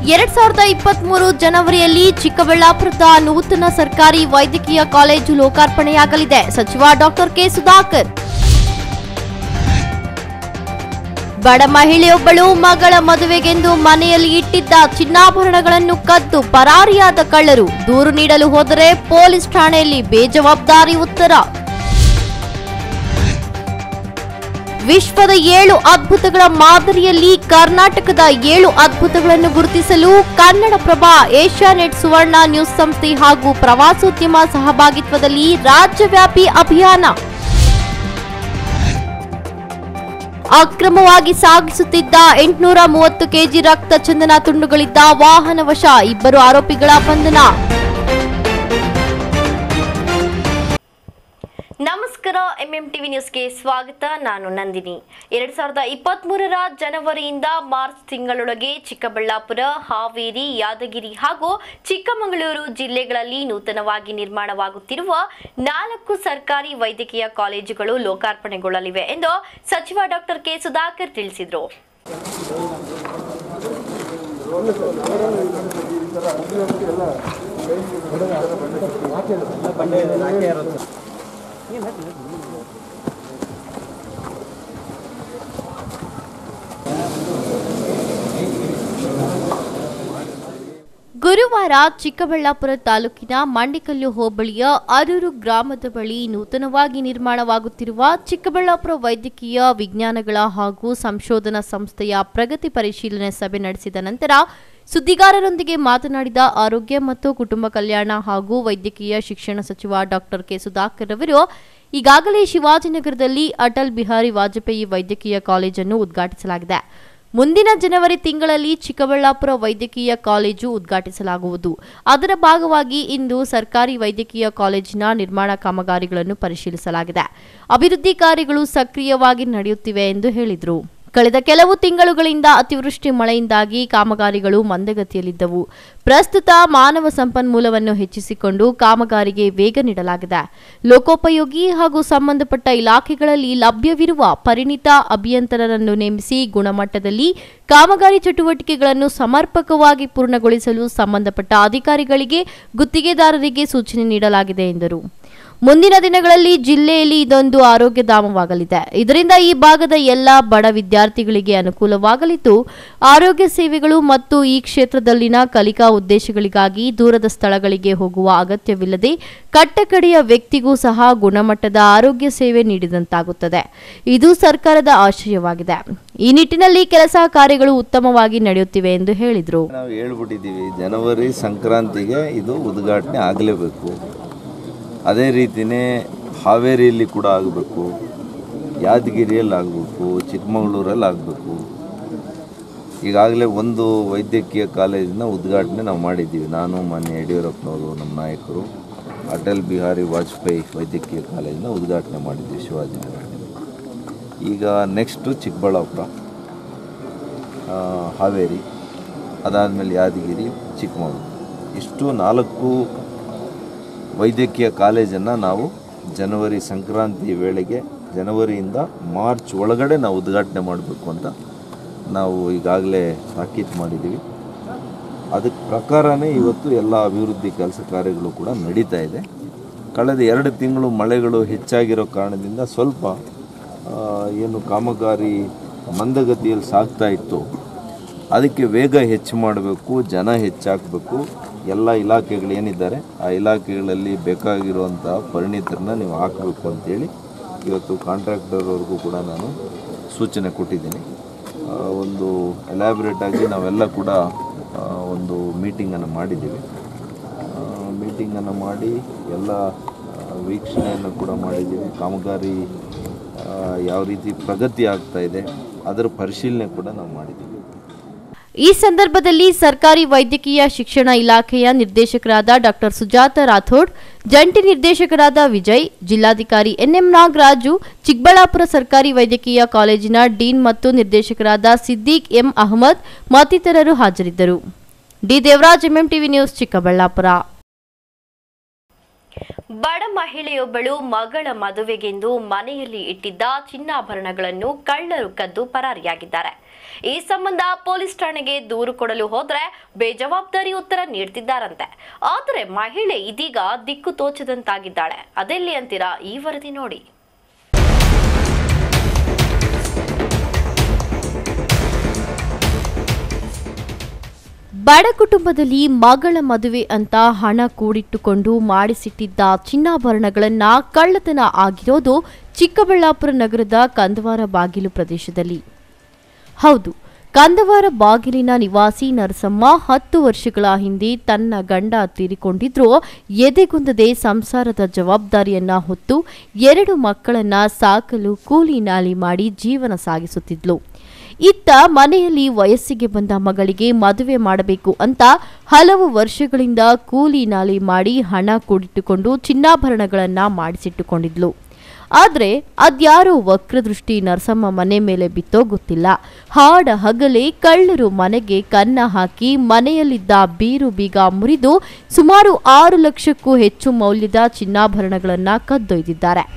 ಎರಡ್ ಸಾವಿರದ ಇಪ್ಪತ್ಮೂರು ಜನವರಿಯಲ್ಲಿ ಚಿಕ್ಕಬಳ್ಳಾಪುರದ ನೂತನ ಸರ್ಕಾರಿ ವೈದ್ಯಕೀಯ ಕಾಲೇಜು ಲೋಕಾರ್ಪಣೆಯಾಗಲಿದೆ ಸಚಿವ ಡಾಕ್ಟರ್ ಕೆ ಸುಧಾಕರ್ ಬಡ ಮಹಿಳೆಯೊಬ್ಬಳು ಮಗಳ ಮದುವೆಗೆಂದು ಮನೆಯಲ್ಲಿ ಇಟ್ಟಿದ್ದ ಚಿನ್ನಾಭರಣಗಳನ್ನು ಕದ್ದು ಪರಾರಿಯಾದ ಕಳ್ಳರು ದೂರು ನೀಡಲು ಹೋದರೆ ಪೊಲೀಸ್ ಠಾಣೆಯಲ್ಲಿ ಬೇಜವಾಬ್ದಾರಿ ಉತ್ತರ ವಿಶ್ವದ ಏಳು ಅದ್ಭುತಗಳ ಮಾದರಿಯಲ್ಲಿ ಕರ್ನಾಟಕದ ಏಳು ಅದ್ಭುತಗಳನ್ನು ಗುರುತಿಸಲು ಕನ್ನಡಪ್ರಭ ಏಷ್ಯಾನೆಟ್ ಸುವರ್ಣ ನ್ಯೂಸ್ ಸಂಸ್ಥೆ ಹಾಗೂ ಪ್ರವಾಸೋದ್ಯಮ ಸಹಭಾಗಿತ್ವದಲ್ಲಿ ರಾಜ್ಯವ್ಯಾಪಿ ಅಭಿಯಾನ ಅಕ್ರಮವಾಗಿ ಸಾಗಿಸುತ್ತಿದ್ದ ಎಂಟುನೂರ ಮೂವತ್ತು ಕೆಜಿ ರಕ್ತ ಚಂದನ ತುಂಡುಗಳಿದ್ದ ವಾಹನ ವಶ ಇಬ್ಬರು ಆರೋಪಿಗಳ ಬಂಧನ ನಮಸ್ಕಾರ ಎಂಎಂ ಟಿವಿ ನ್ಯೂಸ್ಗೆ ಸ್ವಾಗತ ನಾನು ನಂದಿನಿ ಎರಡ್ ಸಾವಿರದ ಇಪ್ಪತ್ತ್ ಮೂರರ ಜನವರಿಯಿಂದ ಮಾರ್ಚ್ ತಿಂಗಳೊಳಗೆ ಚಿಕ್ಕಬಳ್ಳಾಪುರ ಹಾವೇರಿ ಯಾದಗಿರಿ ಹಾಗೂ ಚಿಕ್ಕಮಗಳೂರು ಜಿಲ್ಲೆಗಳಲ್ಲಿ ನೂತನವಾಗಿ ನಿರ್ಮಾಣವಾಗುತ್ತಿರುವ ನಾಲ್ಕು ಸರ್ಕಾರಿ ವೈದ್ಯಕೀಯ ಕಾಲೇಜುಗಳು ಲೋಕಾರ್ಪಣೆಗೊಳ್ಳಲಿವೆ ಎಂದು ಸಚಿವ ಡಾಕ್ಟರ್ ಕೆ ಸುಧಾಕರ್ ತಿಳಿಸಿದರು ಗುರುವಾರ ಚಿಕ್ಕಬಳ್ಳಾಪುರ ತಾಲೂಕಿನ ಮಂಡಿಕಲ್ಲು ಹೋಬಳಿಯ ಅರೂರು ಗ್ರಾಮದ ಬಳಿ ನೂತನವಾಗಿ ನಿರ್ಮಾಣವಾಗುತ್ತಿರುವ ಚಿಕ್ಕಬಳ್ಳಾಪುರ ವೈದ್ಯಕೀಯ ವಿಜ್ಞಾನಗಳ ಹಾಗೂ ಸಂಶೋಧನಾ ಸಂಸ್ಥೆಯ ಪ್ರಗತಿ ಪರಿಶೀಲನೆ ಸಭೆ ನಡೆಸಿದ ನಂತರ ಸುದ್ದಿಗಾರರೊಂದಿಗೆ ಮಾತನಾಡಿದ ಆರೋಗ್ಯ ಮತ್ತು ಕುಟುಂಬ ಕಲ್ಯಾಣ ಹಾಗೂ ವೈದ್ಯಕೀಯ ಶಿಕ್ಷಣ ಸಚಿವ ಡಾಕ್ಟರ್ ಕೆ ಸುಧಾಕರ್ ಅವರು ಈಗಾಗಲೇ ಶಿವಾಜಿನಗರದಲ್ಲಿ ಅಟಲ್ ಬಿಹಾರಿ ವಾಜಪೇಯಿ ವೈದ್ಯಕೀಯ ಕಾಲೇಜನ್ನು ಉದ್ಘಾಟಿಸಲಾಗಿದೆ ಮುಂದಿನ ಜನವರಿ ತಿಂಗಳಲ್ಲಿ ಚಿಕ್ಕಬಳ್ಳಾಪುರ ವೈದ್ಯಕೀಯ ಕಾಲೇಜು ಉದ್ಘಾಟಿಸಲಾಗುವುದು ಅದರ ಭಾಗವಾಗಿ ಇಂದು ಸರ್ಕಾರಿ ವೈದ್ಯಕೀಯ ಕಾಲೇಜಿನ ನಿರ್ಮಾಣ ಕಾಮಗಾರಿಗಳನ್ನು ಪರಿಶೀಲಿಸಲಾಗಿದೆ ಅಭಿವೃದ್ಧಿ ಕಾರ್ಯಗಳು ಸಕ್ರಿಯವಾಗಿ ನಡೆಯುತ್ತಿವೆ ಎಂದು ಹೇಳಿದರು ಕಳೆದ ಕೆಲವು ತಿಂಗಳುಗಳಿಂದ ಅತಿವೃಷ್ಟಿ ಮಳೆಯಿಂದಾಗಿ ಕಾಮಗಾರಿಗಳು ಮಂದಗತಿಯಲ್ಲಿದ್ದವು ಪ್ರಸ್ತುತ ಮಾನವ ಸಂಪನ್ಮೂಲವನ್ನು ಹೆಚ್ಚಿಸಿಕೊಂಡು ಕಾಮಗಾರಿಗೆ ವೇಗ ನೀಡಲಾಗಿದೆ ಲೋಕೋಪಯೋಗಿ ಹಾಗೂ ಸಂಬಂಧಪಟ್ಟ ಇಲಾಖೆಗಳಲ್ಲಿ ಲಭ್ಯವಿರುವ ಪರಿಣಿತ ಅಭಿಯಂತರರನ್ನು ನೇಮಿಸಿ ಗುಣಮಟ್ಟದಲ್ಲಿ ಕಾಮಗಾರಿ ಚಟುವಟಿಕೆಗಳನ್ನು ಸಮರ್ಪಕವಾಗಿ ಪೂರ್ಣಗೊಳಿಸಲು ಸಂಬಂಧಪಟ್ಟ ಅಧಿಕಾರಿಗಳಿಗೆ ಗುತ್ತಿಗೆದಾರರಿಗೆ ಸೂಚನೆ ನೀಡಲಾಗಿದೆ ಎಂದರು ಮುಂದಿನ ದಿನಗಳಲ್ಲಿ ಜಿಲ್ಲೆಯಲ್ಲಿ ಇದೊಂದು ಆರೋಗ್ಯ ಧಾಮವಾಗಲಿದೆ ಇದರಿಂದ ಈ ಭಾಗದ ಎಲ್ಲ ಬಡ ವಿದ್ಯಾರ್ಥಿಗಳಿಗೆ ಅನುಕೂಲವಾಗಲಿದ್ದು ಆರೋಗ್ಯ ಸೇವೆಗಳು ಮತ್ತು ಈ ಕ್ಷೇತ್ರದಲ್ಲಿನ ಕಲಿಕಾ ಉದ್ದೇಶಗಳಿಗಾಗಿ ದೂರದ ಸ್ಥಳಗಳಿಗೆ ಹೋಗುವ ಅಗತ್ಯವಿಲ್ಲದೆ ಕಟ್ಟಕಡೆಯ ವ್ಯಕ್ತಿಗೂ ಸಹ ಗುಣಮಟ್ಟದ ಆರೋಗ್ಯ ಸೇವೆ ನೀಡಿದಂತಾಗುತ್ತದೆ ಇದು ಸರ್ಕಾರದ ಆಶಯವಾಗಿದೆ ಈ ನಿಟ್ಟಿನಲ್ಲಿ ಕೆಲಸ ಕಾರ್ಯಗಳು ಉತ್ತಮವಾಗಿ ನಡೆಯುತ್ತಿವೆ ಎಂದು ಹೇಳಿದರು ನಾವು ಹೇಳ್ಬಿಟ್ಟಿದ್ದೀವಿ ಜನವರಿ ಸಂಕ್ರಾಂತಿಗೆ ಇದು ಉದ್ಘಾಟನೆ ಆಗಲೇಬೇಕು ಅದೇ ರೀತಿಯೇ ಹಾವೇರಿಯಲ್ಲಿ ಕೂಡ ಆಗಬೇಕು ಯಾದಗಿರಿಯಲ್ಲಿ ಆಗಬೇಕು ಚಿಕ್ಕಮಗಳೂರಲ್ಲಿ ಆಗಬೇಕು ಈಗಾಗಲೇ ಒಂದು ವೈದ್ಯಕೀಯ ಕಾಲೇಜಿನ ಉದ್ಘಾಟನೆ ನಾವು ಮಾಡಿದ್ದೀವಿ ನಾನು ಮಾನ್ಯ ಯಡಿಯೂರಪ್ಪನವರು ನಮ್ಮ ನಾಯಕರು ಅಟಲ್ ಬಿಹಾರಿ ವಾಜಪೇಯಿ ವೈದ್ಯಕೀಯ ಕಾಲೇಜಿನ ಉದ್ಘಾಟನೆ ಮಾಡಿದ್ದೀವಿ ಶಿವಾಜಿನಗರದಲ್ಲಿ ಈಗ ನೆಕ್ಸ್ಟು ಚಿಕ್ಕಬಳ್ಳಾಪುರ ಆ, ಹಾವೇರಿ ಅದಾದಮೇಲೆ ಯಾದಗಿರಿ ಚಿಕ್ಕಮಗಳೂರು ಇಷ್ಟು ನಾಲ್ಕು ವೈದ್ಯಕೀಯ ಕಾಲೇಜನ್ನು ನಾವು ಜನವರಿ ಸಂಕ್ರಾಂತಿ ವೇಳೆಗೆ ಜನವರಿಯಿಂದ ಮಾರ್ಚ್ ಒಳಗಡೆ ನಾವು ಉದ್ಘಾಟನೆ ಮಾಡಬೇಕು ಅಂತ ನಾವು ಈಗಾಗಲೇ ತಾಕೀತು ಮಾಡಿದ್ದೀವಿ ಅದಕ್ಕೆ ಪ್ರಕಾರನೇ ಇವತ್ತು ಎಲ್ಲ ಅಭಿವೃದ್ಧಿ ಕೆಲಸ ಕಾರ್ಯಗಳು ಕೂಡ ನಡೀತಾ ಇದೆ ಕಳೆದ ಎರಡು ತಿಂಗಳು ಮಳೆಗಳು ಹೆಚ್ಚಾಗಿರೋ ಕಾರಣದಿಂದ ಸ್ವಲ್ಪ ಆ, ಏನು ಕಾಮಗಾರಿ ಮಂದಗತಿಯಲ್ಲಿ ಸಾಗ್ತಾ ಇತ್ತು ಅದಕ್ಕೆ ವೇಗ ಹೆಚ್ಚು ಮಾಡಬೇಕು ಜನ ಹೆಚ್ಚಾಕಬೇಕು ಎಲ್ಲ ಇಲಾಖೆಗಳು ಏನಿದ್ದಾರೆ ಆ ಇಲಾಖೆಗಳಲ್ಲಿ ಬೇಕಾಗಿರುವಂಥ ಪರಿಣಿತರನ್ನ ನೀವು ಹಾಕಬೇಕು ಅಂತೇಳಿ ಇವತ್ತು ಕಾಂಟ್ರಾಕ್ಟರ್ವರೆಗೂ ಕೂಡ ನಾನು ಸೂಚನೆ ಕೊಟ್ಟಿದ್ದೀನಿ ಆ, ಒಂದು ಎಲಾಬ್ರೇಟ್ ಆಗಿ ನಾವೆಲ್ಲ ಕೂಡ ಆ, ಒಂದು ಮೀಟಿಂಗನ್ನು ಮಾಡಿದ್ದೀವಿ ಮೀಟಿಂಗನ್ನು ಮಾಡಿ ಎಲ್ಲ ಆ, ವೀಕ್ಷಣೆಯನ್ನು ಕೂಡ ಮಾಡಿದ್ದೀವಿ ಕಾಮಗಾರಿ ಆ, ಯಾವ ರೀತಿ ಪ್ರಗತಿ ಆಗ್ತಾ ಇದೆ ಅದರ ಪರಿಶೀಲನೆ ಕೂಡ ನಾವು ಮಾಡಿದ್ದೀವಿ ಈ ಸಂದರ್ಭದಲ್ಲಿ ಸರ್ಕಾರಿ ವೈದ್ಯಕೀಯ ಶಿಕ್ಷಣ ಇಲಾಖೆಯ ನಿರ್ದೇಶಕರಾದ ಡಾಕ್ಟರ್ ಸುಜಾತ ರಾಥೋಡ್ ಜಂಟಿ ನಿರ್ದೇಶಕರಾದ ವಿಜಯ್ ಜಿಲ್ಲಾಧಿಕಾರಿ ಎನ್ಎಂ ನಾಗರಾಜು ಚಿಕ್ಕಬಳ್ಳಾಪುರ ಸರ್ಕಾರಿ ವೈದ್ಯಕೀಯ ಕಾಲೇಜಿನ ಡೀನ್ ಮತ್ತು ನಿರ್ದೇಶಕರಾದ ಸಿದ್ದೀಕ್ ಎಂ ಅಹಮದ್ ಮತ್ತಿತರರು ಹಾಜರಿದ್ದರು D Devaraj MM TV news Chikkaballapur ಬಡ ಮಹಿಳೆಯೊಬ್ಬಳು ಮಗಳ ಮದುವೆಗೆಂದು ಮನೆಯಲ್ಲಿ ಇಟ್ಟಿದ್ದ ಚಿನ್ನಾಭರಣಗಳನ್ನು ಕಳ್ಳರು ಕದ್ದು ಪರಾರಿಯಾಗಿದ್ದಾರೆ ಈ ಸಂಬಂಧ ಪೊಲೀಸ್ ಠಾಣೆಗೆ ದೂರು ಕೊಡಲು ಹೋದ್ರೆ ಬೇಜವಾಬ್ದಾರಿ ಉತ್ತರ ನೀಡ್ತಿದ್ದಾರಂತೆ ಆದರೆ ಮಹಿಳೆ ಇದೀಗ ದಿಕ್ಕು ತೋಚದಂತಾಗಿದ್ದಾಳೆ ಅದೆಲ್ಲಿ ಅಂತೀರಾ ಈ ವರದಿ ನೋಡಿ ಬಡ ಕುಟುಂಬದಲ್ಲಿ ಮಗಳ ಮದುವೆ ಅಂತ ಹಣ ಕೂಡಿಟ್ಟುಕೊಂಡು ಮಾಡಿಸಿಟ್ಟಿದ್ದ ಚಿನ್ನಾಭರಣಗಳನ್ನ ಕಳ್ಳತನ ಆಗಿರೋದು ಚಿಕ್ಕಬಳ್ಳಾಪುರ ನಗರದ ಕಂದವಾರ ಬಾಗಿಲು ಪ್ರದೇಶದಲ್ಲಿ ಹೌದು ಕಂದವಾರ ಬಾಗಿಲಿನ ನಿವಾಸಿ ನರಸಮ್ಮ ಹತ್ತು ವರ್ಷಗಳ ಹಿಂದೆ ತನ್ನ ಗಂಡ ತೀರಿಕೊಂಡಿದ್ರೂ ಎದೆಗುಂದದೆ ಸಂಸಾರದ ಜವಾಬ್ದಾರಿಯನ್ನ ಹೊತ್ತು ಎರಡು ಮಕ್ಕಳನ್ನ ಸಾಕಲು ಕೂಲಿ ನಾಲಿ ಮಾಡಿ ಜೀವನ ಸಾಗಿಸುತ್ತಿದ್ಲು ಇತ್ತ ಮನೆಯಲ್ಲಿ ವಯಸ್ಸಿಗೆ ಬಂದ ಮಗಳಿಗೆ ಮದುವೆ ಮಾಡಬೇಕು ಅಂತ ಹಲವು ವರ್ಷಗಳಿಂದ ಕೂಲಿ ನಾಲಿ ಮಾಡಿ ಹಣ ಕೂಡಿಟ್ಟುಕೊಂಡು ಚಿನ್ನಾಭರಣಗಳನ್ನ ಮಾಡಿಸಿಟ್ಟುಕೊಂಡಿದ್ಲು ಆದ್ರೆ ಅದ್ಯಾರೋ ವಕ್ರದೃಷ್ಟಿ ನರಸಮ್ಮ ಮನೆ ಮೇಲೆ ಬಿತ್ತೋ ಗೊತ್ತಿಲ್ಲ ಹಾಡ ಹಗಲೇ ಕಳ್ಳರು ಮನೆಗೆ ಕನ್ನ ಹಾಕಿ ಮನೆಯಲ್ಲಿದ್ದ ಬೀರು ಬೀಗ ಮುರಿದು ಸುಮಾರು ಆರು ಲಕ್ಷಕ್ಕೂ ಹೆಚ್ಚು ಮೌಲ್ಯದ ಚಿನ್ನಾಭರಣಗಳನ್ನ ಕದ್ದೊಯ್ದಿದ್ದಾರೆ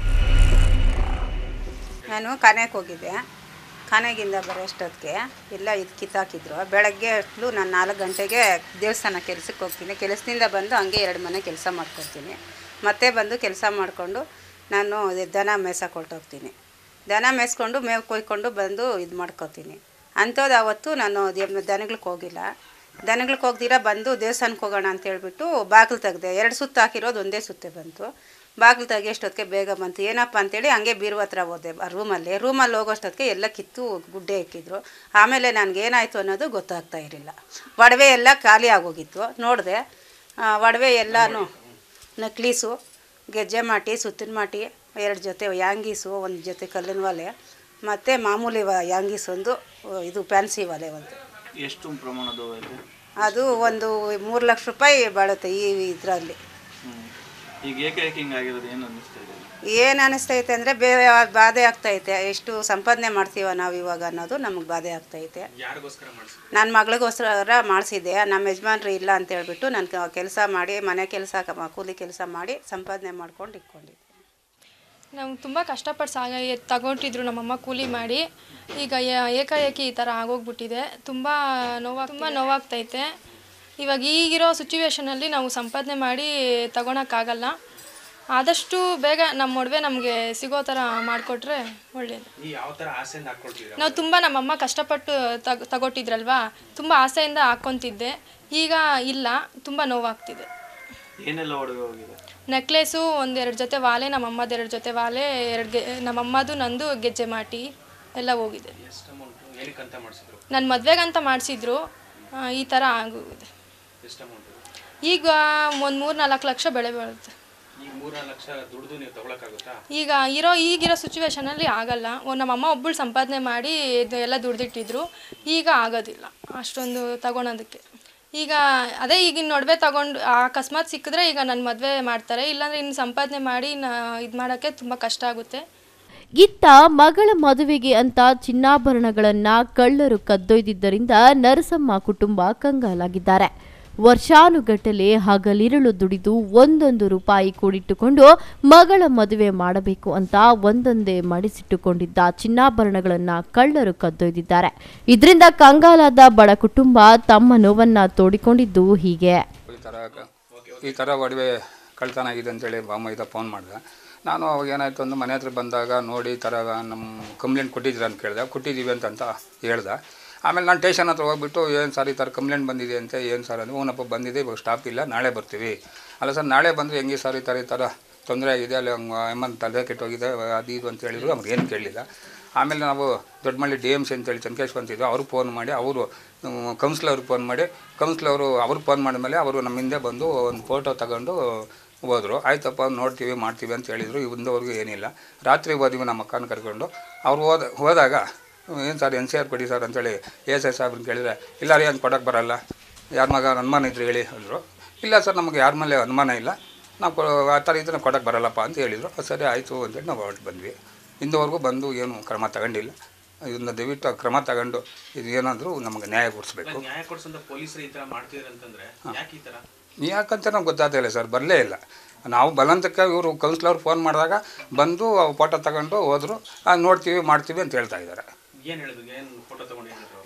ನಾನು ಕಾನೆಗೆ ಹೋಗಿದ್ದೆ ಕಾನೆಗಿಂದ ಬರೋಷ್ಟೊತ್ತಿಗೆ ಎಲ್ಲ ಇದು ಕಿತ್ತಾಕಿದ್ರು ಬೆಳಗ್ಗೆ ಅಷ್ಟಲು ನಾನು ನಾಲ್ಕು ಗಂಟೆಗೆ ದೇವಸ್ಥಾನ ಕೆಲಸಕ್ಕೆ ಹೋಗ್ತೀನಿ ಕೆಲಸದಿಂದ ಬಂದು ಹಂಗೆ ಎರಡು ಮನೆ ಕೆಲಸ ಮಾಡ್ಕೊಡ್ತೀನಿ ಮತ್ತೆ ಬಂದು ಕೆಲಸ ಮಾಡಿಕೊಂಡು ನಾನು ಅದೇ ದನ ಮೇಯ್ಸಕ್ಕೆ ಹೊರ್ಟೋಗ್ತೀನಿ ದನ ಮೇಯಿಸ್ಕೊಂಡು ಮೇವು ಕೊಯ್ಕೊಂಡು ಬಂದು ಇದು ಮಾಡ್ಕೊತೀನಿ ಅಂಥದ್ದು ಅವತ್ತು ನಾನು ದೇ- ದನಗಳಿಗೆ ಹೋಗಿಲ್ಲ ದನಗಳಿಗೆ ಹೋಗ್ದಿರ ಬಂದು ದೇವಸ್ಥಾನಕ್ಕೆ ಹೋಗೋಣ ಅಂತ ಹೇಳ್ಬಿಟ್ಟು ಬಾಗಿಲು ತೆಗ್ದೆ ಎರಡು ಸುತ್ತು ಹಾಕಿರೋದು ಒಂದೇ ಸುತ್ತೆ ಬಂತು ಬಾಗಿಲು ತೆಗಿಯೋಷ್ಟೊತ್ತಿಗೆ ಬೇಗ ಬಂತು ಏನಪ್ಪ ಅಂತೇಳಿ ಹಂಗೆ ಬೀರು ಹತ್ರ ಹೋದೆ ಆ ರೂಮಲ್ಲಿ ರೂಮಲ್ಲಿ ಹೋಗೋಷ್ಟೊತ್ತಿಗೆ ಎಲ್ಲ ಕಿತ್ತು ಗುಡ್ಡೆ ಇಕ್ಕಿದ್ರು ಆಮೇಲೆ ನನಗೆ ಏನಾಯಿತು ಅನ್ನೋದು ಗೊತ್ತಾಗ್ತಾ ಇರಲಿಲ್ಲ ಒಡವೆ ಎಲ್ಲ ಖಾಲಿ ಆಗೋಗಿತ್ತು ನೋಡಿದೆ ಒಡವೆ ಎಲ್ಲನೂ ನಕ್ಲೀಸು ಗೆಜ್ಜೆ ಮಾಟಿ ಸುತ್ತಿನ ಮಾಟಿ ಎರಡು ಜೊತೆ ಯಾಂಗೀಸು ಒಂದು ಜೊತೆ ಕಲ್ಲಿನ ಒಲೆ ಮತ್ತು ಮಾಮೂಲಿ ವ ಯಾಂಗೀಸ್ ಒಂದು ಇದು ಫ್ಯಾನ್ಸಿ ಒಲೆ ಒಂದು ಎಷ್ಟು ಪ್ರಮಾಣದ ಇದೆ ಅದು ಒಂದು ಮೂರು ಲಕ್ಷ ರೂಪಾಯಿ ಬಾಳುತ್ತೆ ಈ ಇದರಲ್ಲಿ ಹ್ಮ್. ಈಗ ಏಕೆ ಏಕೆ ಹಿಂಗೆ ಆಗಿರೋದು ಏನು ಅನ್ನಿಸ್ತಾ ಇದೆ ಏನು ಅನಿಸ್ತೈತೆ ಅಂದರೆ ಬೇ ಬಾಧೆ ಆಗ್ತೈತೆ ಎಷ್ಟು ಸಂಪಾದನೆ ಮಾಡ್ತೀವ ನಾವು ಇವಾಗ ಅನ್ನೋದು ನಮಗೆ ಬಾಧೆ ಆಗ್ತೈತೆ ನನ್ನ ಮಗಳಿಗೋಸ್ಕರ ಮಾಡಿಸಿದ್ದೆ ನಮ್ಮ ಯಜಮಾನ್ರು ಇಲ್ಲ ಅಂತ ಹೇಳ್ಬಿಟ್ಟು ನಾನು ಕೆಲಸ ಮಾಡಿ ಮನೆ ಕೆಲಸ ಕೂಲಿ ಕೆಲಸ ಮಾಡಿ ಸಂಪಾದನೆ ಮಾಡ್ಕೊಂಡು ಇಟ್ಕೊಂಡಿದ್ದೆ ನಮ್ಗೆ ತುಂಬ ಕಷ್ಟಪಟ್ಟು ಸಾಗ ತಗೊಂಡಿದ್ರು ನಮ್ಮಮ್ಮ ಕೂಲಿ ಮಾಡಿ ಈಗ ಏ- ಏಕಾಏಕಿ ಈ ಥರ ಆಗೋಗ್ಬಿಟ್ಟಿದೆ ತುಂಬ ನೋವಾ ತುಂಬ ನೋವಾಗ್ತೈತೆ ಇವಾಗ ಈಗಿರೋ ಸಿಚುವೇಶನಲ್ಲಿ ನಾವು ಸಂಪಾದನೆ ಮಾಡಿ ತಗೊಳಕ್ಕಾಗಲ್ಲ ಆದಷ್ಟು ಬೇಗ ನಮ್ಮ ಒಡವೆ ನಮಗೆ ಸಿಗೋ ಥರ ಮಾಡಿಕೊಟ್ರೆ ಒಳ್ಳೆಯದು ನಾವು ತುಂಬ ನಮ್ಮಮ್ಮ ಕಷ್ಟಪಟ್ಟು ತಗ್ ತಗೊಟ್ಟಿದ್ರಲ್ವಾ ತುಂಬ ಆಸೆಯಿಂದ ಹಾಕ್ಕೊತಿದ್ದೆ ಈಗ ಇಲ್ಲ ತುಂಬ ನೋವಾಗ್ತಿದೆ ಏನೆಲ್ಲ ಒಡವೆ ಹೋಗಿದೆ ನೆಕ್ಲೇಸು ಒಂದೆರಡು ಜೊತೆ ವಾಲೆ ನಮ್ಮಮ್ಮದು ಎರಡು ಜೊತೆ ವಾಲೆ ಎರಡು ಗೆ ನಮ್ಮಮ್ಮದು ನಂದು ಗೆಜ್ಜೆ ಮಾಟಿ ಎಲ್ಲ ಹೋಗಿದೆ ನನ್ನ ಮದುವೆಗಂತ ಮಾಡಿಸಿದ್ರು ಈ ಥರ ಆಗೋಗಿದೆ ಈಗ ಒಂದು ಮೂರು ನಾಲ್ಕು ಲಕ್ಷ ಬೆಳೆ ಬೀಳುತ್ತೆ ಈಗ ಇರೋ ಈಗಿರೋ ಸಿಚುವೇಶನಲ್ಲಿ ಆಗಲ್ಲ ಒಂದ್ ನಮ್ಮಮ್ಮ ಒಬ್ಬಳು ಸಂಪಾದನೆ ಮಾಡಿ ಇದು ಎಲ್ಲ ದುಡ್ದಿಟ್ಟಿದ್ರು ಈಗ ಆಗೋದಿಲ್ಲ ಅಷ್ಟೊಂದು ತಗೊಳೋದಕ್ಕೆ ಈಗ ಅದೇ ಈಗಿನ ನಡುವೆ ತಗೊಂಡು ಅಕಸ್ಮಾತ್ ಸಿಕ್ಕಿದ್ರೆ ಈಗ ನನ್ನ ಮದುವೆ ಮಾಡ್ತಾರೆ ಇಲ್ಲಾಂದ್ರೆ ಇನ್ನು ಸಂಪಾದನೆ ಮಾಡಿ ನಾ ಇದು ಮಾಡೋಕ್ಕೆ ತುಂಬ ಕಷ್ಟ ಆಗುತ್ತೆ ಇತ್ತ ಮಗಳ ಮದುವೆಗೆ ಅಂತ ಚಿನ್ನಾಭರಣಗಳನ್ನ ಕಳ್ಳರು ಕದ್ದೊಯ್ದಿದ್ದರಿಂದ ನರಸಮ್ಮ ಕುಟುಂಬ ಕಂಗಾಲಾಗಿದ್ದಾರೆ ವರ್ಷಾನುಗಟ್ಟಲೆ ಹಗಲಿರುಳು ದುಡಿದು ಒಂದೊಂದು ರೂಪಾಯಿ ಕೂಡಿಟ್ಟುಕೊಂಡು ಮಗಳ ಮದುವೆ ಮಾಡಬೇಕು ಅಂತ ಒಂದೊಂದೇ ಮಡಿಸಿಟ್ಟುಕೊಂಡಿದ್ದ ಚಿನ್ನಾಭರಣಗಳನ್ನ ಕಳ್ಳರು ಕದ್ದೊಯ್ದಿದ್ದಾರೆ ಇದರಿಂದ ಕಂಗಾಲಾದ ಬಡ ಕುಟುಂಬ ತಮ್ಮ ನೋವನ್ನ ತೋಡಿಕೊಂಡಿದ್ದು ಹೀಗೆ ಈ ಥರ ಈ ಥರ ಒಡವೆ ಕಳ್ತನ ಆಗಿದೆ ಅಂತೇಳಿ ಬಾಮೈದ ಫೋನ್ ಮಾಡಿದೆ ನಾನು ಅವಾಗ ಏನಾಯಿತು ಅಂದ್ರೆ ಮನೆ ಹತ್ರ ಬಂದಾಗ ನೋಡಿ ಈ ಥರ ನಮ್ಮ ಕಂಪ್ಲೇಂಟ್ ಕೊಟ್ಟಿದ್ದೀರ ಅಂತ ಕೇಳಿದೆ ಕೊಟ್ಟಿದ್ದೀವಿ ಅಂತ ಅಂತ ಹೇಳ್ದೆ ಆಮೇಲೆ ನಾನು ಟೇಷನ್ ಹತ್ರ ಹೋಗ್ಬಿಟ್ಟು ಏನು ಸರ್ ಈ ಥರ ಕಂಪ್ಲೇಂಟ್ ಬಂದಿದೆ ಅಂತ ಏನು ಸರ್ ಅಂದರೆ ಹ್ಞೂನಪ್ಪ ಬಂದಿದೆ ಇವಾಗ ಸ್ಟಾಪ್ ಇಲ್ಲ ನಾಳೆ ಬರ್ತೀವಿ ಅಲ್ಲ ಸರ್ ನಾಳೆ ಬಂದರೆ ಹೆಂಗೆ ಸರ್ ಈ ಥರ ಈ ಥರ ತೊಂದರೆ ಆಗಿದೆ ಅಲ್ಲಿ ಎಮ್ಮನ್ ತಲೆ ಕೆಟ್ಟೋಗಿದೆ ಅದು ಇದು ಅಂತ ಹೇಳಿದ್ರು ಅವ್ರು ಏನು ಕೇಳಲಿಲ್ಲ ಆಮೇಲೆ ನಾವು ದೊಡ್ಡಮಳ್ಳಿ ಡಿ ಎಮ್ ಸಿ ಅಂತೇಳಿ ಚಂದ್ರೇಶ್ ಅಂತಿದ್ರು ಅವರು ಫೋನ್ ಮಾಡಿ ಅವರು ಕೌನ್ಸಿಲರ್ಗೆ ಫೋನ್ ಮಾಡಿ ಕೌನ್ಸಿಲವರು ಅವ್ರಿಗೆ ಫೋನ್ ಮಾಡಿದ್ಮೇಲೆ ಅವರು ನಮ್ಮ ಹಿಂದೆ ಬಂದು ಒಂದು ಫೋಟೋ ತಗೊಂಡು ಹೋದರು ಆಯ್ತಪ್ಪ ನೋಡ್ತೀವಿ ಮಾಡ್ತೀವಿ ಅಂತ ಹೇಳಿದರು ಇಂದವರೆಗೂ ಏನಿಲ್ಲ ರಾತ್ರಿ ಹೋದ್ವಿ ನಮ್ಮ ಅಕ್ಕನ ಕರ್ಕೊಂಡು ಅವ್ರು ಹೋದ ಹೋದಾಗ ಏನು ಸರ್ ಎನ್ ಸಿ ಆರ್ ಕೊಡಿ ಸರ್ ಅಂತೇಳಿ ಎಸ್ ಐ ಸಾಹೇಬ್ರನ್ನ ಕೇಳಿದರೆ ಇಲ್ಲ ರೀ ಅಂತ ಕೊಡೋಕ್ಕೆ ಬರಲ್ಲ ಯಾರ ಮಗ ಅನುಮಾನ ಇದ್ರೆ ಹೇಳಿ ಅಂದರು ಇಲ್ಲ ಸರ್ ನಮಗೆ ಯಾರ ಮೇಲೆ ಅನುಮಾನ ಇಲ್ಲ ನಾವು ಕೊ- ಆ ಥರ ಇದ್ರೆ ಕೊಡೋಕ್ಕೆ ಬರಲ್ಲಪ್ಪ ಅಂತ ಹೇಳಿದರು ಸರಿ ಆಯಿತು ಅಂತೇಳಿ ನಾವು ಹೊರಟು ಬಂದ್ವಿ ಇಂದುವರೆಗೂ ಬಂದು ಏನು ಕ್ರಮ ತಗೊಂಡಿಲ್ಲ ಇದನ್ನ ದಯವಿಟ್ಟು ಕ್ರಮ ತಗೊಂಡು ಇದು ಏನಾದರೂ ನಮಗೆ ನ್ಯಾಯ ಕೊಡಿಸ್ಬೇಕು ನ್ಯಾಯ ಕೊಡ್ಸಂತ ಪೊಲೀಸರು ಈ ತರ ಮಾಡ್ತಿದ್ದಾರೆ ಅಂತಂದ್ರೆ ಯಾಕೆ ಈ ತರ ಯಾಕಂತ ನಮ್ಗೆ ಗೊತ್ತಾಗ್ತಿಲ್ಲ ಸರ್ ಬರಲೇ ಇಲ್ಲ ನಾವು ಬಲಂತಕ್ಕೆ ಇವರು ಕೌನ್ಸಿಲರ್ ಫೋನ್ ಮಾಡಿದಾಗ ಬಂದು ಫೋಟೋ ತಗೊಂಡು ಹೋದರು ನೋಡ್ತೀವಿ ಮಾಡ್ತೀವಿ ಅಂತ ಹೇಳ್ತಾ ಇದ್ದಾರೆ ಏನ್ ಹೇಳಿದ್ರು ಏನ್ ಫೋಟೋ ತಗೊಂಡು ಹೇಳಿದ್ರು ಅವ್ರು?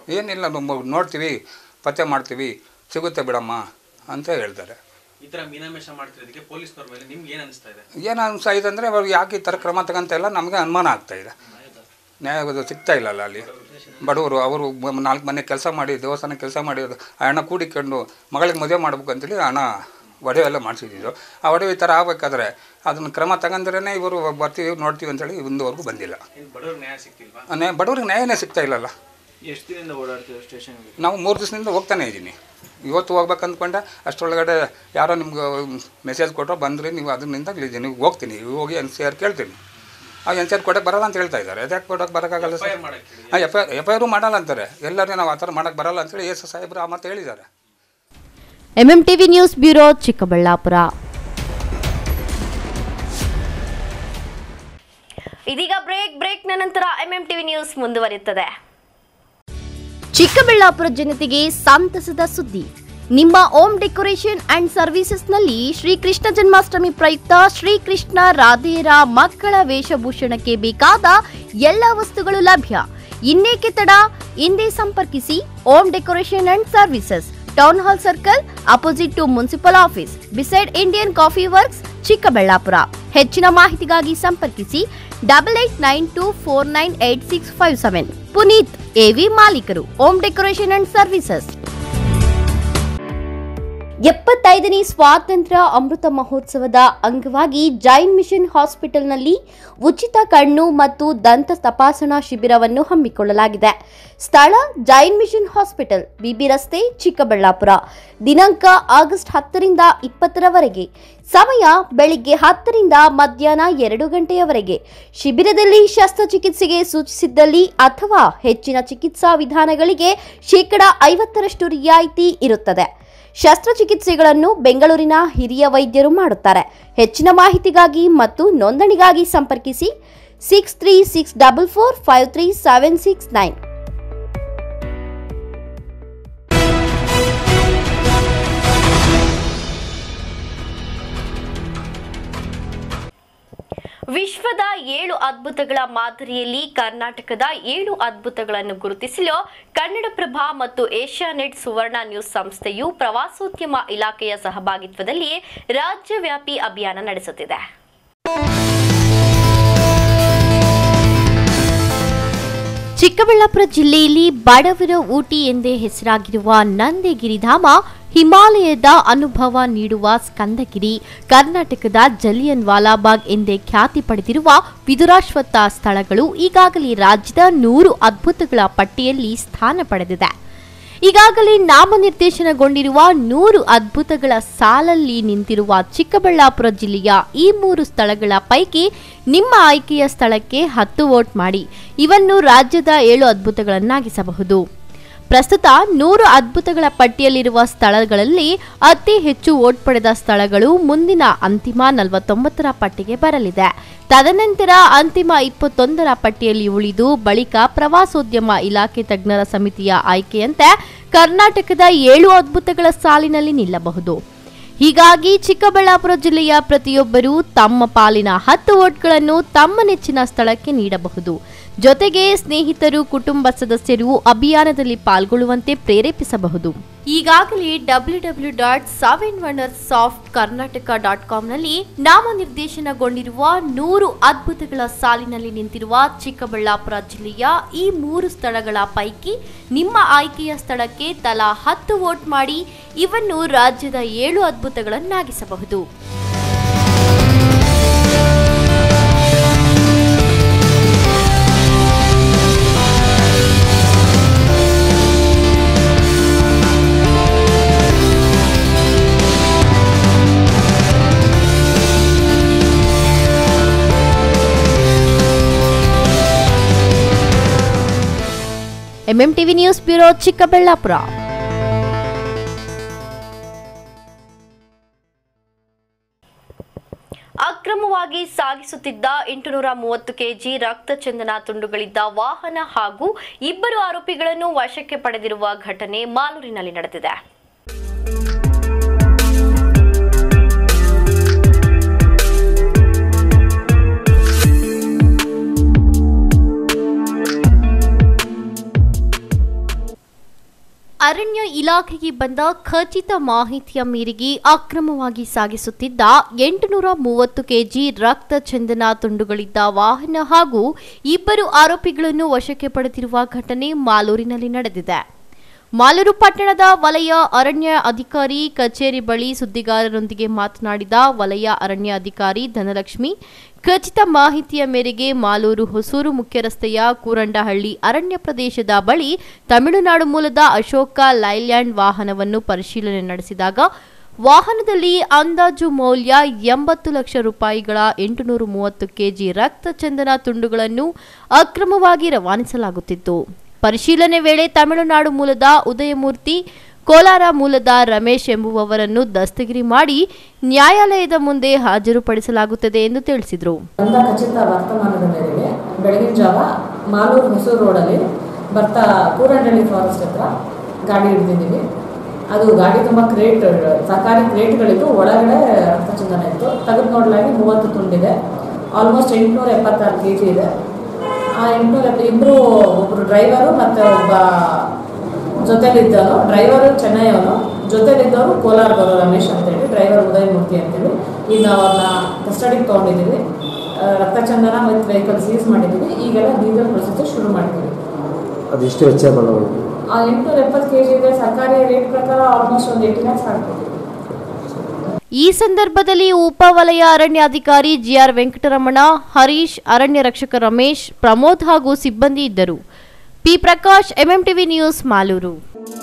ಏನಿಲ್ಲ ನಮ್ಮ ನೋಡ್ತೀವಿ ಪತ್ತೆ ಮಾಡ್ತೀವಿ ಸಿಗುತ್ತೆ ಬಿಡಮ್ಮ ಅಂತ ಹೇಳ್ತಾರೆ ಈ ತರ ಮೀನಾಮೇಷ ಮಾಡ್ತಿರೋದಕ್ಕೆ ಪೊಲೀಸ್ನವ್ರ ಮೇಲೆ ನಿಮ್ಗೆ ಏನ್ ಅನಿಸ್ತಾ ಇದೆ ಏನು ಅನ್ಸಾಯಿದೆ ಅಂದರೆ ಅವ್ರು ಯಾಕೆ ಈ ಥರ ಕ್ರಮ ತಗೊಂತ ಇಲ್ಲ ನಮಗೆ ಅನುಮಾನ ಆಗ್ತಾ ಇದೆ ನ್ಯಾಯ ಅದು ಸಿಗ್ತಾ ಇಲ್ಲಲ್ಲ ಅಲ್ಲಿ ಬಡವರು ಅವರು ಮ- ನಾಲ್ಕು ಮನೆ ಕೆಲಸ ಮಾಡಿ ದೇವಸ್ಥಾನ ಕೆಲಸ ಮಾಡಿ ಅದು ಆ ಹಣ ಕೂಡಿಕೊಂಡು ಮಗಳಿಗೆ ಮದುವೆ ಮಾಡ್ಬೇಕು ಅಂತೇಳಿ ಹಣ ಒಡವೆ ಎಲ್ಲ ಮಾಡಿಸಿದ್ದು ಆ ಒಡವೆ ಈ ಥರ ಆಗಬೇಕಾದ್ರೆ ಅದನ್ನು ಕ್ರಮ ತಗೊಂಡ್ರೇ ಇವರು ಬರ್ತೀವಿ ನೋಡ್ತೀವಿ ಅಂತೇಳಿ ಇಂದುವರೆಗೂ ಬಂದಿಲ್ಲ ಏನ್ ಬಡವ್ರ ನ್ಯಾಯ ಸಿಕ್ತಿಲ್ವಾ ನ್ಯಾಯ ಬಡವ್ರಿಗೆ ನ್ಯಾಯನೇ ಸಿಗ್ತಾ ಇಲ್ಲಲ್ಲ ಎಷ್ಟು ದಿನದಿಂದ ಓಡಾಡ್ತೀವಿ ಸ್ಟೇಷನ್ಗೆ ನಾವು ಮೂರು ದಿವಸದಿಂದ ಹೋಗ್ತಾನೆ ಇದ್ದೀನಿ ಇವತ್ತು ಹೋಗ್ಬೇಕು ಅಂದ್ಕೊಂಡೆ ಅಷ್ಟರೊಳಗಡೆ ಯಾರೋ ನಿಮ್ಗೆ ಮೆಸೇಜ್ ಕೊಟ್ಟರು ಬಂದ್ರಿ ನೀವು ಅದರಿಂದ ಇಲ್ಲಿದ್ದೀನಿ ನೀವು ಹೋಗ್ತೀನಿ ಹೋಗಿ ಎನ್ ಸಿ ಆರ್ ಕೇಳ್ತೀನಿ ಆ ಎನ್ ಸಿ ಆರ್ ಕೊಡೋಕೆ ಬರಲ್ಲ ಅಂತ ಹೇಳ್ತಾ ಇದ್ದಾರೆ ಅದಕ್ಕೆ ಕೊಡೋಕೆ ಬರೋಕ್ಕಾಗಲ್ಲ ಸರ್ ಮಾಡಕ್ ಹೇಳಿ ಹಾಂ ಎಫ್ ಐ ಎಫ್ ಐ ಆರು ಮಾಡಲ್ಲ ಅಂತಾರೆ ಎಲ್ಲರೂ ನಾವು ಆ ಥರ ಮಾಡೋಕ್ಕೆ ಬರಲ್ಲ ಅಂತೇಳಿ ಎಸ್ ಸಾಹೇಬ್ರು ಆ ಮಾತು ಹೇಳಿದ್ದಾರೆ ಎಂಎಂಟಿವಿ ನ್ಯೂಸ್ ಬ್ಯೂರೋ ಚಿಕ್ಕಬಳ್ಳಾಪುರ ಇದೀಗ ಬ್ರೇಕ್ ಬ್ರೇಕ್ನ ನಂತರ ಎಂಎಂ ಟಿವಿ ನ್ಯೂಸ್ ಮುಂದುವರಿಯುತ್ತದೆ ಚಿಕ್ಕಬಳ್ಳಾಪುರ ಜನತೆಗೆ ಸಂತಸದ ಸುದ್ದಿ ನಿಮ್ಮ ಓಮ್ ಡೆಕೋರೇಷನ್ ಅಂಡ್ ಸರ್ವಿಸಸ್ನಲ್ಲಿ ಶ್ರೀಕೃಷ್ಣ ಜನ್ಮಾಷ್ಟಮಿ ಪ್ರಯುಕ್ತ ಶ್ರೀಕೃಷ್ಣ ರಾಧೆಯರ ಮಕ್ಕಳ ವೇಷಭೂಷಣಕ್ಕೆ ಬೇಕಾದ ಎಲ್ಲ ವಸ್ತುಗಳು ಲಭ್ಯ ಇನ್ನೇಕೆ ತಡ ಹಿಂದೆ ಸಂಪರ್ಕಿಸಿ Om decoration and services town hall circle opposite to municipal office beside Indian coffee works Chikkaballapur ಹೆಚ್ಚಿನ ಮಾಹಿತಿಗಾಗಿ ಸಂಪರ್ಕಿಸಿ double eight nine two four nine eight six five seven Puneet AV ಮಾಲೀಕರು ಓಮ್ ಡೆಕೋರೇಷನ್ ಅಂಡ್ ಸರ್ವಿಸಸ್ ಎಪ್ಪತ್ತೈದನೇ ಸ್ವಾತಂತ್ರ್ಯ ಅಮೃತ ಮಹೋತ್ಸವದ ಅಂಗವಾಗಿ ಜೈನ್ ಮಿಷನ್ ಹಾಸ್ಪಿಟಲ್ನಲ್ಲಿ ಉಚಿತ ಕಣ್ಣು ಮತ್ತು ದಂತ ತಪಾಸಣಾ ಶಿಬಿರವನ್ನು ಹಮ್ಮಿಕೊಳ್ಳಲಾಗಿದೆ ಸ್ಥಳ ಜೈನ್ ಮಿಷನ್ ಹಾಸ್ಪಿಟಲ್ ಬಿಬಿ ರಸ್ತೆ ಚಿಕ್ಕಬಳ್ಳಾಪುರ ದಿನಾಂಕ ಆಗಸ್ಟ್ ಹತ್ತರಿಂದ ಇಪ್ಪತ್ತರವರೆಗೆ ಸಮಯ ಬೆಳಿಗ್ಗೆ ಹತ್ತರಿಂದ ಮಧ್ಯಾಹ್ನ ಎರಡು ಗಂಟೆಯವರೆಗೆ ಶಿಬಿರದಲ್ಲಿ ಶಸ್ತ್ರಚಿಕಿತ್ಸೆಗೆ ಸೂಚಿಸಿದ್ದಲ್ಲಿ ಅಥವಾ ಹೆಚ್ಚಿನ ಚಿಕಿತ್ಸಾ ವಿಧಾನಗಳಿಗೆ ಶೇಕಡ ಐವತ್ತರಷ್ಟು ರಿಯಾಯಿತಿ ಇರುತ್ತದೆ ಶಸ್ತ್ರಚಿಕಿತ್ಸೆಗಳನ್ನು ಬೆಂಗಳೂರಿನ ಹಿರಿಯ ವೈದ್ಯರು ಮಾಡುತ್ತಾರೆ ಹೆಚ್ಚಿನ ಮಾಹಿತಿಗಾಗಿ ಮತ್ತು ನೋಂದಣಿಗಾಗಿ ಸಂಪರ್ಕಿಸಿ six three six double four five three seven six nine ವಿಶ್ವದ ಏಳು ಅದ್ಭುತಗಳ ಮಾದರಿಯಲ್ಲಿ ಕರ್ನಾಟಕದ ಏಳು ಅದ್ಭುತಗಳನ್ನು ಗುರುತಿಸಲು ಕನ್ನಡಪ್ರಭ ಮತ್ತು ಏಷ್ಯಾನೆಟ್ ಸುವರ್ಣ ನ್ಯೂಸ್ ಸಂಸ್ಥೆಯು ಪ್ರವಾಸೋದ್ಯಮ ಇಲಾಖೆಯ ಸಹಭಾಗಿತ್ವದಲ್ಲಿ ರಾಜ್ಯವ್ಯಾಪಿ ಅಭಿಯಾನ ನಡೆಸುತ್ತಿದೆ ಚಿಕ್ಕಬಳ್ಳಾಪುರ ಜಿಲ್ಲೆಯಲ್ಲಿ ಬಡವರ ಊಟಿ ಎಂದೇ ಹೆಸರಾಗಿರುವ ನಂದಿಗಿರಿಧಾಮ ಹಿಮಾಲಯದ ಅನುಭವ ನೀಡುವ ಸ್ಕಂದಗಿರಿ ಕರ್ನಾಟಕದ ಜಲಿಯನ್ ವಾಲಾಬಾಗ್ ಎಂದೇ ಖ್ಯಾತಿ ಪಡೆದಿರುವ ವಿದುರಾಶ್ವತ್ಥ ಸ್ಥಳಗಳು ಈಗಾಗಲೇ ರಾಜ್ಯದ ನೂರು ಅದ್ಭುತಗಳ ಪಟ್ಟಿಯಲ್ಲಿ ಸ್ಥಾನ ಪಡೆದಿದೆ ಈಗಾಗಲೇ ನಾಮನಿರ್ದೇಶನಗೊಂಡಿರುವ ನೂರು ಅದ್ಭುತಗಳ ಸಾಲಲ್ಲಿ ನಿಂತಿರುವ ಚಿಕ್ಕಬಳ್ಳಾಪುರ ಜಿಲ್ಲೆಯ ಈ ಮೂರು ಸ್ಥಳಗಳ ಪೈಕಿ ನಿಮ್ಮ ಆಯ್ಕೆಯ ಸ್ಥಳಕ್ಕೆ ಹತ್ತು ವೋಟ್ ಮಾಡಿ ಇವನ್ನು ರಾಜ್ಯದ ಏಳು ಅದ್ಭುತಗಳನ್ನಾಗಿಸಬಹುದು ಪ್ರಸ್ತುತ ನೂರು ಅದ್ಭುತಗಳ ಪಟ್ಟಿಯಲ್ಲಿರುವ ಸ್ಥಳಗಳಲ್ಲಿ ಅತಿ ಹೆಚ್ಚು ವೋಟ್ ಪಡೆದ ಸ್ಥಳಗಳು ಮುಂದಿನ ಅಂತಿಮ ನಲವತ್ತೊಂಬತ್ತರ ಪಟ್ಟಿಗೆ ಬರಲಿದೆ ತದನಂತರ ಅಂತಿಮ ಇಪ್ಪತ್ತೊಂದರ ಪಟ್ಟಿಯಲ್ಲಿ ಉಳಿದು ಬಳಿಕ ಪ್ರವಾಸೋದ್ಯಮ ಇಲಾಖೆ ತಜ್ಞರ ಸಮಿತಿಯ ಆಯ್ಕೆಯಂತೆ ಕರ್ನಾಟಕದ ಏಳು ಅದ್ಭುತಗಳ ಸಾಲಿನಲ್ಲಿ ನಿಲ್ಲಬಹುದು ಹೀಗಾಗಿ ಚಿಕ್ಕಬಳ್ಳಾಪುರ ಜಿಲ್ಲೆಯ ಪ್ರತಿಯೊಬ್ಬರೂ ತಮ್ಮ ಪಾಲಿನ ಹತ್ತು ವೋಟ್ಗಳನ್ನು ತಮ್ಮ ನೆಚ್ಚಿನ ಸ್ಥಳಕ್ಕೆ ನೀಡಬಹುದು ಜೊತೆಗೆ ಸ್ನೇಹಿತರು ಕುಟುಂಬ ಸದಸ್ಯರು ಅಭಿಯಾನದಲ್ಲಿ ಪಾಲ್ಗೊಳ್ಳುವಂತೆ ಪ್ರೇರೇಪಿಸಬಹುದು ಈಗಾಗಲೇ W W dot seven wonder soft Karnataka dot ಕಾಮ್ನಲ್ಲಿ ನಾಮನಿರ್ದೇಶನಗೊಂಡಿರುವ ನೂರು ಅದ್ಭುತಗಳ ಸಾಲಿನಲ್ಲಿ ನಿಂತಿರುವ ಚಿಕ್ಕಬಳ್ಳಾಪುರ ಜಿಲ್ಲೆಯ ಈ ಮೂರು ಸ್ಥಳಗಳ ಪೈಕಿ ನಿಮ್ಮ ಆಯ್ಕೆಯ ಸ್ಥಳಕ್ಕೆ ತಲಾ ಹತ್ತು ವೋಟ್ ಮಾಡಿ ಇವನ್ನು ರಾಜ್ಯದ ಏಳು ಅದ್ಭುತಗಳನ್ನಾಗಿಸಬಹುದು ಎಂಎಂಟಿವಿ ನ್ಯೂಸ್ ಬ್ಯೂರೋ ಚಿಕ್ಕಬಳ್ಳಾಪುರ ಅಕ್ರಮವಾಗಿ ಸಾಗಿಸುತ್ತಿದ್ದ ಎಂಟುನೂರ ಮೂವತ್ತು ಕೆಜಿ ರಕ್ತಚಂದನ ತುಂಡುಗಳಿದ್ದ ವಾಹನ ಹಾಗೂ ಇಬ್ಬರು ಆರೋಪಿಗಳನ್ನು ವಶಕ್ಕೆ ಪಡೆದಿರುವ ಘಟನೆ ಮಾಲೂರಿನಲ್ಲಿ ನಡೆದಿದೆ ಅರಣ್ಯ ಇಲಾಖೆಗೆ ಬಂದ ಖಚಿತ ಮಾಹಿತಿಯ ಮೇರೆಗೆ ಅಕ್ರಮವಾಗಿ ಸಾಗಿಸುತ್ತಿದ್ದ ಎಂಟುನೂರ ಮೂವತ್ತು ಕೆಜಿ ರಕ್ತ ಚಂದನ ತುಂಡುಗಳಿದ್ದ ವಾಹನ ಹಾಗೂ ಇಬ್ಬರು ಆರೋಪಿಗಳನ್ನು ವಶಕ್ಕೆ ಪಡೆದಿರುವ ಘಟನೆ ಮಾಲೂರಿನಲ್ಲಿ ನಡೆದಿದೆ ಮಾಲೂರು ಪಟ್ಟಣದ ವಲಯ ಅರಣ್ಯ ಅಧಿಕಾರಿ ಕಚೇರಿ ಬಳಿ ಸುದ್ದಿಗಾರರೊಂದಿಗೆ ಮಾತನಾಡಿದ ವಲಯ ಅರಣ್ಯ ಅಧಿಕಾರಿ ಧನಲಕ್ಷ್ಮಿ ಖಚಿತ ಮಾಹಿತಿಯ ಮೇರೆಗೆ ಮಾಲೂರು ಹೊಸೂರು ಮುಖ್ಯ ರಸ್ತೆಯ ಕೂರಂಡಹಳ್ಳಿ ಅರಣ್ಯ ಪ್ರದೇಶದ ಬಳಿ ತಮಿಳುನಾಡು ಮೂಲದ ಅಶೋಕ ಲೈಲ್ಯಾಂಡ್ ವಾಹನವನ್ನು ಪರಿಶೀಲನೆ ನಡೆಸಿದಾಗ ವಾಹನದಲ್ಲಿ ಅಂದಾಜು ಮೌಲ್ಯ ಎಂಬತ್ತು ಲಕ್ಷ ರೂಪಾಯಿಗಳ ಎಂಟುನೂರ ಮೂವತ್ತು ಕೆಜಿ ರಕ್ತ ಚಂದನ ತುಂಡುಗಳನ್ನು ಅಕ್ರಮವಾಗಿ ರವಾನಿಸಲಾಗುತ್ತಿತ್ತು ಪರಿಶೀಲನೆ ವೇಳೆ ತಮಿಳುನಾಡು ಮೂಲದ ಉದಯಮೂರ್ತಿ ಕೋಲಾರ ಮೂಲದ ರಮೇಶ್ ಎಂಬುವವರನ್ನು ದಸ್ತಗಿರಿ ಮಾಡಿ ನ್ಯಾಯಾಲಯದ ಮುಂದೆ ಹಾಜರುಪಡಿಸಲಾಗುತ್ತದೆ ಎಂದು ತಿಳಿಸಿದರು ಬಂದ ಖಚಿತ ವರ್ತಮಾನದ ಮೇರೆಗೆ ಬೆಳಗಿನ ಜಾವ ಮಾಲೂರು ಹೊಸೂರು ರೋಡಲ್ಲಿ ಬರ್ತಾ ಕೂರಂಡಳ್ಳಿ ಫಾರೆಸ್ಟ್ ಹತ್ರ ಗಾಡಿ ಹಿಡಿದಿದ್ದೀವಿ ಅದು ಗಾಡಿ ತುಂಬ ಕ್ರೇಟ್ ಸರ್ಕಾರಿ ಕ್ರೇಟ್ಗಳಿದ್ದು ಒಳಗಡೆ ರಕ್ತಚಂದನ ಇತ್ತು ತೆಗೆದು ನೋಡಲಾಗಿ ಮೂವತ್ತು ತುಂಡಿದೆ ಆಲ್ಮೋಸ್ಟ್ ಎಂಟುನೂರ ಎಪ್ಪತ್ತಾರು ಕೆ ಜಿ ಇದೆ ಆ ಎಂಟುನೂರ ಎಪ್ಪ ಇಬ್ಬರು ಒಬ್ಬರು ಡ್ರೈವರು ಮತ್ತು ಒಬ್ಬ ಜೊತೆಲಿದ್ದವನು ಡ್ರೈವರು ಚೆನ್ನೈಯವನು ಜೊತೆಲಿದ್ದವರು ಕೋಲಾರದವರು ರಮೇಶ್ ಅಂತೇಳಿ ಡ್ರೈವರ್ ಉದಯಮೂರ್ತಿ ಅಂತೇಳಿ ಈಗ ನಾವು ಅವ್ರನ್ನ ಕಸ್ಟಡಿಗೆ ತೊಗೊಂಡಿದ್ದೀವಿ ಆ, ರಕ್ತಚಂದನ ಮತ್ತು ವೆಹಿಕಲ್ ಸೀಸ್ ಮಾಡಿದ್ದೀವಿ ಈಗೆಲ್ಲ ಲೀಗಲ್ ಪ್ರೊಸೀಜರ್ ಶುರು ಮಾಡಿದ್ದೀವಿ ಅದೆಷ್ಟು ವೆಚ್ಚ ಬರೋದು ಆ ಎಂಟುನೂರ ಎಪ್ಪತ್ತು ಕೆ ಜಿ ಇದೆ ಸರ್ಕಾರಿ ರೇಟ್ ಪ್ರಕಾರ ಆಲ್ಮೋಸ್ಟ್ ಒಂದು ಏಯ್ಟಿ ಲ್ಯಾಕ್ಸ್ ಆಗ್ಬೋದು ಈ ಸಂದರ್ಭದಲ್ಲಿ ಉಪ ವಲಯ ಅರಣ್ಯಾಧಿಕಾರಿ ಜಿಆರ್ ವೆಂಕಟರಮಣ ಹರೀಶ್ ಅರಣ್ಯ ರಕ್ಷಕ ರಮೇಶ್ ಪ್ರಮೋದ್ ಹಾಗೂ ಸಿಬ್ಬಂದಿ ಇದ್ದರು P Prakash MMTV news Malur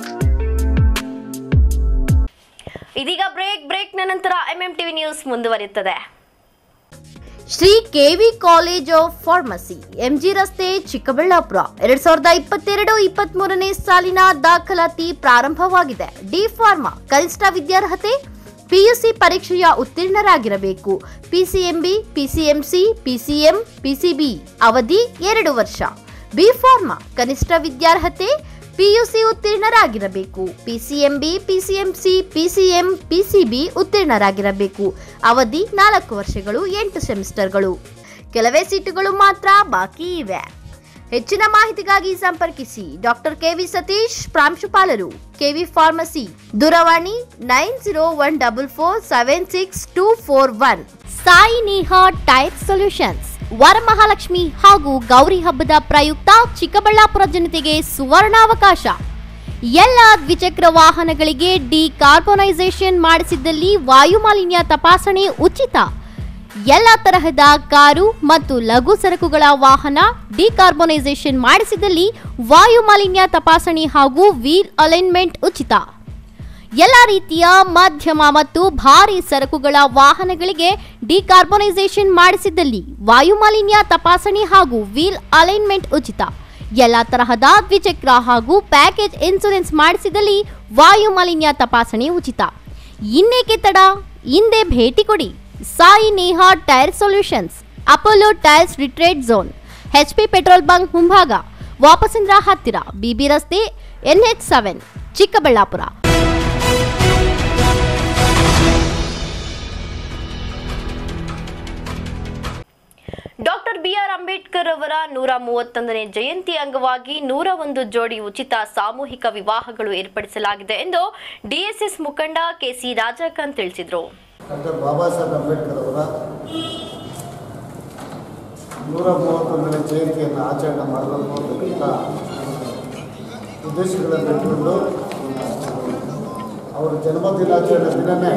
ಇದೀಗ ಬ್ರೇಕ್ ಬ್ರೇಕ್ನ ನಂತರ ಎಂಎಂ ಟಿವಿ ನ್ಯೂಸ್ ಮುಂದುವರಿಯುತ್ತದೆ Shri KV college of pharmacy MG ರಸ್ತೆ ಚಿಕ್ಕಬಳ್ಳಾಪುರ ಎರಡ್ ಸಾವಿರದ ಇಪ್ಪತ್ತೆರಡು ಇಪ್ಪತ್ತ್ ಮೂರನೇ ಸಾಲಿನ ದಾಖಲಾತಿ ಪ್ರಾರಂಭವಾಗಿದೆ ಡಿ ಫಾರ್ಮಾ ಕನಿಷ್ಠ ವಿದ್ಯಾರ್ಹತೆ ಪಿಯುಸಿ ಪರೀಕ್ಷೆಯ ಉತ್ತೀರ್ಣರಾಗಿರಬೇಕು ಪಿಸಿಎಂಬಿ ಪಿಸಿಎಂಸಿ ಪಿಸಿಎಂ ಪಿಸಿಬಿ ಅವಧಿ ಎರಡು ವರ್ಷ ಬಿ ಫಾರ್ಮಾ ಕನಿಷ್ಠ ವಿದ್ಯಾರ್ಹತೆ ಪಿಯುಸಿ ಉತ್ತೀರ್ಣರಾಗಿರಬೇಕು ಪಿಸಿಎಂಬಿ ಪಿಸಿಎಂಸಿ ಪಿಸಿಎಂ ಪಿಸಿಬಿ ಉತ್ತೀರ್ಣರಾಗಿರಬೇಕು ಅವಧಿ ನಾಲ್ಕು ವರ್ಷಗಳು ಎಂಟು ಸೆಮಿಸ್ಟರ್ಗಳು ಕೆಲವೇ ಸೀಟುಗಳು ಮಾತ್ರ ಬಾಕಿ ಇವೆ ಹೆಚ್ಚಿನ ಮಾಹಿತಿಗಾಗಿ ಸಂಪರ್ಕಿಸಿ ಡಾಕ್ಟರ್ ಕೆವಿ ಸತೀಶ್ ಪ್ರಾಂಶುಪಾಲರು ಕೆವಿ ಫಾರ್ಮಸಿ ದೂರವಾಣಿ nine zero one double four seven six two four one Sai Neha tyre solutions Varamahalakshmi ಹಾಗೂ ಗೌರಿ ಹಬ್ಬದ ಪ್ರಯುಕ್ತ ಚಿಕ್ಕಬಳ್ಳಾಪುರ ಜನತೆಗೆ ಸುವರ್ಣಾವಕಾಶ ಎಲ್ಲ ದ್ವಿಚಕ್ರ ವಾಹನಗಳಿಗೆ ಡಿ ಕಾರ್ಬೊನೈಸೇಷನ್ ಮಾಡಿಸಿದ್ದಲ್ಲಿ ವಾಯುಮಾಲಿನ್ಯ ತಪಾಸಣೆ ಉಚಿತ ಎಲ್ಲ ತರಹದ ಕಾರು ಮತ್ತು ಲಘು ಸರಕುಗಳ ವಾಹನ ಡಿಕಾರ್ಬೊನೈಸೇಷನ್ ಮಾಡಿಸಿದಲ್ಲಿ ವಾಯು ಮಾಲಿನ್ಯ ತಪಾಸಣೆ ಹಾಗೂ ವೀಲ್ ಅಲೈನ್ಮೆಂಟ್ ಉಚಿತ ಎಲ್ಲ ರೀತಿಯ ಮಧ್ಯಮ ಮತ್ತು ಭಾರಿ ಸರಕುಗಳ ವಾಹನಗಳಿಗೆ ಡಿಕಾರ್ಬೊನೈಸೇಷನ್ ಮಾಡಿಸಿದ್ದಲ್ಲಿ ವಾಯು ಮಾಲಿನ್ಯ ತಪಾಸಣೆ ಹಾಗೂ ವೀಲ್ ಅಲೈನ್ಮೆಂಟ್ ಉಚಿತ ಎಲ್ಲ ತರಹದ ದ್ವಿಚಕ್ರ ಹಾಗೂ ಪ್ಯಾಕೇಜ್ ಇನ್ಸೂರೆನ್ಸ್ ಮಾಡಿಸಿದಲ್ಲಿ ವಾಯು ಮಾಲಿನ್ಯ ತಪಾಸಣೆ ಉಚಿತ ಇನ್ನೇಕೆ ತಡ ಹಿಂದೆ ಭೇಟಿ ಕೊಡಿ Sai Neha tyre solutions Apollo tyres retread zone HP petrol bunk ಮುಂಭಾಗ ವಾಪಸಂದ್ರ ಹತ್ತಿರ ಬಿಬಿ ರಸ್ತೆ NH seven Chikkaballapur doctor BR Ambedkar ಅವರ ನೂರ ಮೂವತ್ತೊಂದನೇ ಜಯಂತಿ ಅಂಗವಾಗಿ ನೂರ ಒಂದು ಜೋಡಿ ಉಚಿತ ಸಾಮೂಹಿಕ ವಿವಾಹಗಳು ಏರ್ಪಡಿಸಲಾಗಿದೆ ಎಂದು ಡಿಎಸ್ಎಸ್ ಮುಖಂಡ ಕೆಸಿ ರಾಜಕಾಂತ್ ತಿಳಿಸಿದರು ಡಾಕ್ಟರ್ ಬಾಬಾ ಸಾಹೇಬ್ ಅಂಬೇಡ್ಕರ್ ಅವರ ನೂರ ಮೂವತ್ತೊಂದನೇ ಜಯಂತಿಯನ್ನು ಆಚರಣೆ ಮಾಡಬೇಕು ಅಂತಕ್ಕಂಥ ಉದ್ದೇಶಗಳನ್ನು ಇಟ್ಟುಕೊಂಡು ಅವರ ಜನ್ಮ ದಿನಾಚರಣೆ ದಿನವೇ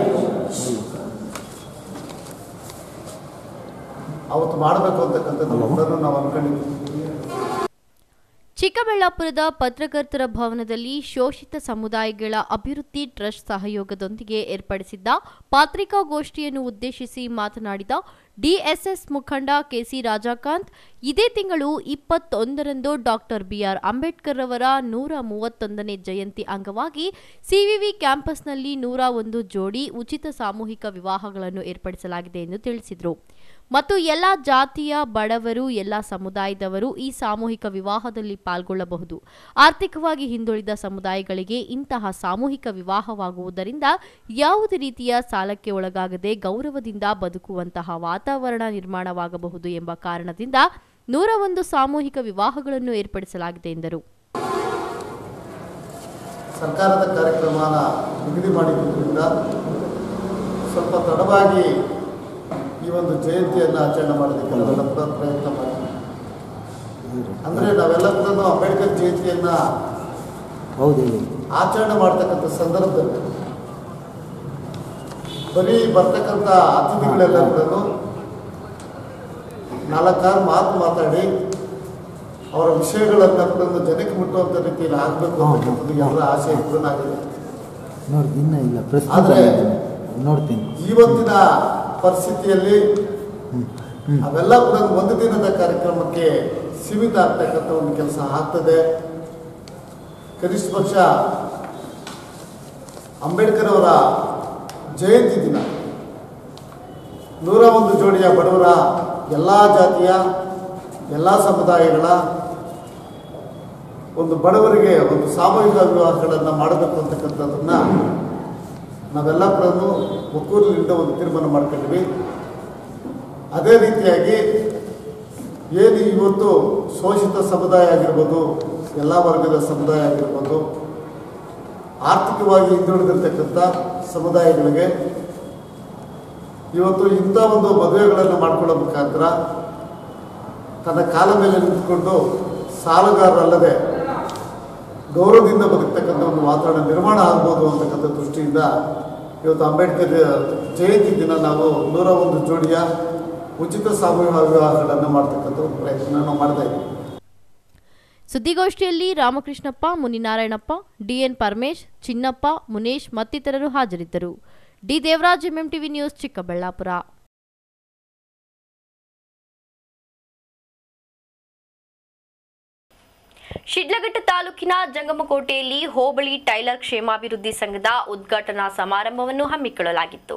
ಅವತ್ತು ಮಾಡಬೇಕು ಅಂತಕ್ಕಂಥದ್ದು ಕೂಡ ನಾವು ಅಂದ್ಕೊಂಡಿದ್ದೀವಿ ಚಿಕ್ಕಬಳ್ಳಾಪುರದ ಪತ್ರಕರ್ತರ ಭವನದಲ್ಲಿ ಶೋಷಿತ ಸಮುದಾಯಗಳ ಅಭಿವೃದ್ಧಿ ಟ್ರಸ್ಟ್ ಸಹಯೋಗದೊಂದಿಗೆ ಏರ್ಪಡಿಸಿದ್ದ ಪತ್ರಿಕಾಗೋಷ್ಠಿಯನ್ನು ಉದ್ದೇಶಿಸಿ ಮಾತನಾಡಿದ ಡಿಎಸ್ಎಸ್ ಮುಖಂಡ ಕೆಸಿ ರಾಜಕಾಂತ್ ಇದೇ ತಿಂಗಳು ಇಪ್ಪತ್ತೊಂದರಂದು ಡಾಕ್ಟರ್ ಬಿಆರ್ ಅಂಬೇಡ್ಕರ್ ಅವರ ನೂರ ಮೂವತ್ತೊಂದನೇ ಜಯಂತಿ ಅಂಗವಾಗಿ ಸಿವಿವಿ ಕ್ಯಾಂಪಸ್ನಲ್ಲಿ ನೂರ ಒಂದು ಜೋಡಿ ಉಚಿತ ಸಾಮೂಹಿಕ ವಿವಾಹಗಳನ್ನು ಏರ್ಪಡಿಸಲಾಗಿದೆ ಎಂದು ತಿಳಿಸಿದರು ಮತ್ತು ಎಲ್ಲ ಜಾತಿಯ ಬಡವರು ಎಲ್ಲ ಸಮುದಾಯದವರು ಈ ಸಾಮೂಹಿಕ ವಿವಾಹದಲ್ಲಿ ಪಾಲ್ಗೊಳ್ಳಬಹುದು ಆರ್ಥಿಕವಾಗಿ ಹಿಂದುಳಿದ ಸಮುದಾಯಗಳಿಗೆ ಇಂತಹ ಸಾಮೂಹಿಕ ವಿವಾಹವಾಗುವುದರಿಂದ ಯಾವುದೇ ರೀತಿಯ ಸಾಲಕ್ಕೆ ಒಳಗಾಗದೆ ಗೌರವದಿಂದ ಬದುಕುವಂತಹ ವಾತಾವರಣ ನಿರ್ಮಾಣವಾಗಬಹುದು ಎಂಬ ಕಾರಣದಿಂದ ನೂರ ಒಂದು ಸಾಮೂಹಿಕ ವಿವಾಹಗಳನ್ನು ಏರ್ಪಡಿಸಲಾಗಿದೆ ಎಂದರು ಸರ್ಕಾರದ ಕಾರ್ಯಕ್ರಮನ ನಿಗದಿ ಮಾಡಿದ್ದರಿಂದ ಸ್ವಲ್ಪ ತಡವಾಗಿ ಈ ಒಂದು ಜಯಂತಿಯನ್ನು ಆಚರಣೆ ಮಾಡೋದಕ್ಕೆ ನಾವೆಲ್ಲ ಕೂಡ ಪ್ರಯತ್ನ ಮಾಡ್ತೀವಿ ಅಂದರೆ ನಾವೆಲ್ಲ ಕೂಡ ಅಂಬೇಡ್ಕರ್ ಜಯಂತಿಯನ್ನು ಹೌದು ಹೇಳಿ ಆಚರಣೆ ಮಾಡ್ತಕ್ಕಂಥ ಸಂದರ್ಭದಲ್ಲಿ ಬರೀ ಬರ್ತಕ್ಕಂಥ ಅತಿಥಿಗಳೆಲ್ಲ ಕೂಡ ನಾಲ್ಕಾರು ಮಾತು ಮಾತಾಡಿ ಅವರ ವಿಷಯಗಳನ್ನು ಕೂಡ ಜನಕ್ಕೆ ಮುಟ್ಟುವಂಥ ರೀತಿಯಲ್ಲಿ ಆಗಬೇಕು ಅಂತಕ್ಕಂಥದ್ದು ಎಲ್ಲರ ಆಸೆ ಪೂರ್ಣ ಆಗಿದೆ ನೋಡಿ ಇನ್ನೂ ಇಲ್ಲ ಪ್ರಸ್ತುತ ಆದ್ರೆ ನೋಡ್ತೀನಿ ಇವತ್ತಿನ ಪರಿಸ್ಥಿತಿಯಲ್ಲಿ ಅವೆಲ್ಲ ಕೂಡ ಒಂದು ದಿನದ ಕಾರ್ಯಕ್ರಮಕ್ಕೆ ಸೀಮಿತ ಆಗ್ತಕ್ಕಂಥ ಒಂದು ಕೆಲಸ ಆಗ್ತದೆ ಕನಿಷ್ಠ ಪಕ್ಷ ಅಂಬೇಡ್ಕರ್ ಅವರ ಜಯಂತಿ ದಿನ ನೂರ ಒಂದು ಜೋಡಿಯ ಬಡವರ ಎಲ್ಲ ಜಾತಿಯ ಎಲ್ಲ ಸಮುದಾಯಗಳ ಒಂದು ಬಡವರಿಗೆ ಒಂದು ಸಾಮೂಹಿಕ ವಿವಾಹಗಳನ್ನು ಮಾಡಬೇಕು ಅಂತಕ್ಕಂಥದ್ದನ್ನು ನಾವೆಲ್ಲ ಕೂಡ ಒಕ್ಕೂರಿನಿಂದ ಒಂದು ತೀರ್ಮಾನ ಮಾಡ್ಕೊಂಡ್ವಿ ಅದೇ ರೀತಿಯಾಗಿ ಏನು ಇವತ್ತು ಶೋಷಿತ ಸಮುದಾಯ ಆಗಿರ್ಬೋದು ಎಲ್ಲ ವರ್ಗದ ಸಮುದಾಯ ಆಗಿರ್ಬೋದು ಆರ್ಥಿಕವಾಗಿ ಹಿಂದುಳಿದಿರ್ತಕ್ಕಂಥ ಸಮುದಾಯಗಳಿಗೆ ಇವತ್ತು ಇಂಥ ಒಂದು ಮದುವೆಗಳನ್ನು ಮಾಡ್ಕೊಳ್ಳೋ ಮುಖಾಂತರ ತನ್ನ ಕಾಲ ಮೇಲೆ ನಿಂತ್ಕೊಂಡು ಸಾಲಗಾರರಲ್ಲದೆ ಗೌರವದಿಂದ ಬದುಕ್ತಕ್ಕಂಥ ಒಂದು ವಾತಾವರಣ ನಿರ್ಮಾಣ ಆಗ್ಬೋದು ಅಂತಕ್ಕಂಥ ದೃಷ್ಟಿಯಿಂದ ಇವತ್ತು ಅಂಬೇಡ್ಕರ್ ಜಯಂತಿ ದಿನ ನಾವು ನೂರ ಒಂದು ಜೋಡಿಯ ಉಚಿತ ಸಾಮೂಹಿಕ ವಿವಾಹಗಳನ್ನು ಮಾಡ್ತಕ್ಕಂಥ ಒಂದು ಪ್ರಯತ್ನ ನಾವು ಮಾಡ್ತಾ ಇದ್ದೀವಿ ಸುದ್ದಿಗೋಷ್ಠಿಯಲ್ಲಿ ರಾಮಕೃಷ್ಣಪ್ಪ ಮುನಿನಾರಾಯಣಪ್ಪ ಡಿಎನ್ ಪರಮೇಶ್ ಚಿನ್ನಪ್ಪ ಮುನೇಶ್ ಮತ್ತಿತರರು ಹಾಜರಿದ್ದರು D Devaraj MMTV news Chikkaballapur Sidlaghatta ತಾಲೂಕಿನ ಜಂಗಮಕೋಟೆಯಲ್ಲಿ ಹೋಬಳಿ ಟೈಲರ್ ಕ್ಷೇಮಾಭಿವೃದ್ಧಿ ಸಂಘದ ಉದ್ಘಾಟನಾ ಸಮಾರಂಭವನ್ನು ಹಮ್ಮಿಕೊಳ್ಳಲಾಗಿತ್ತು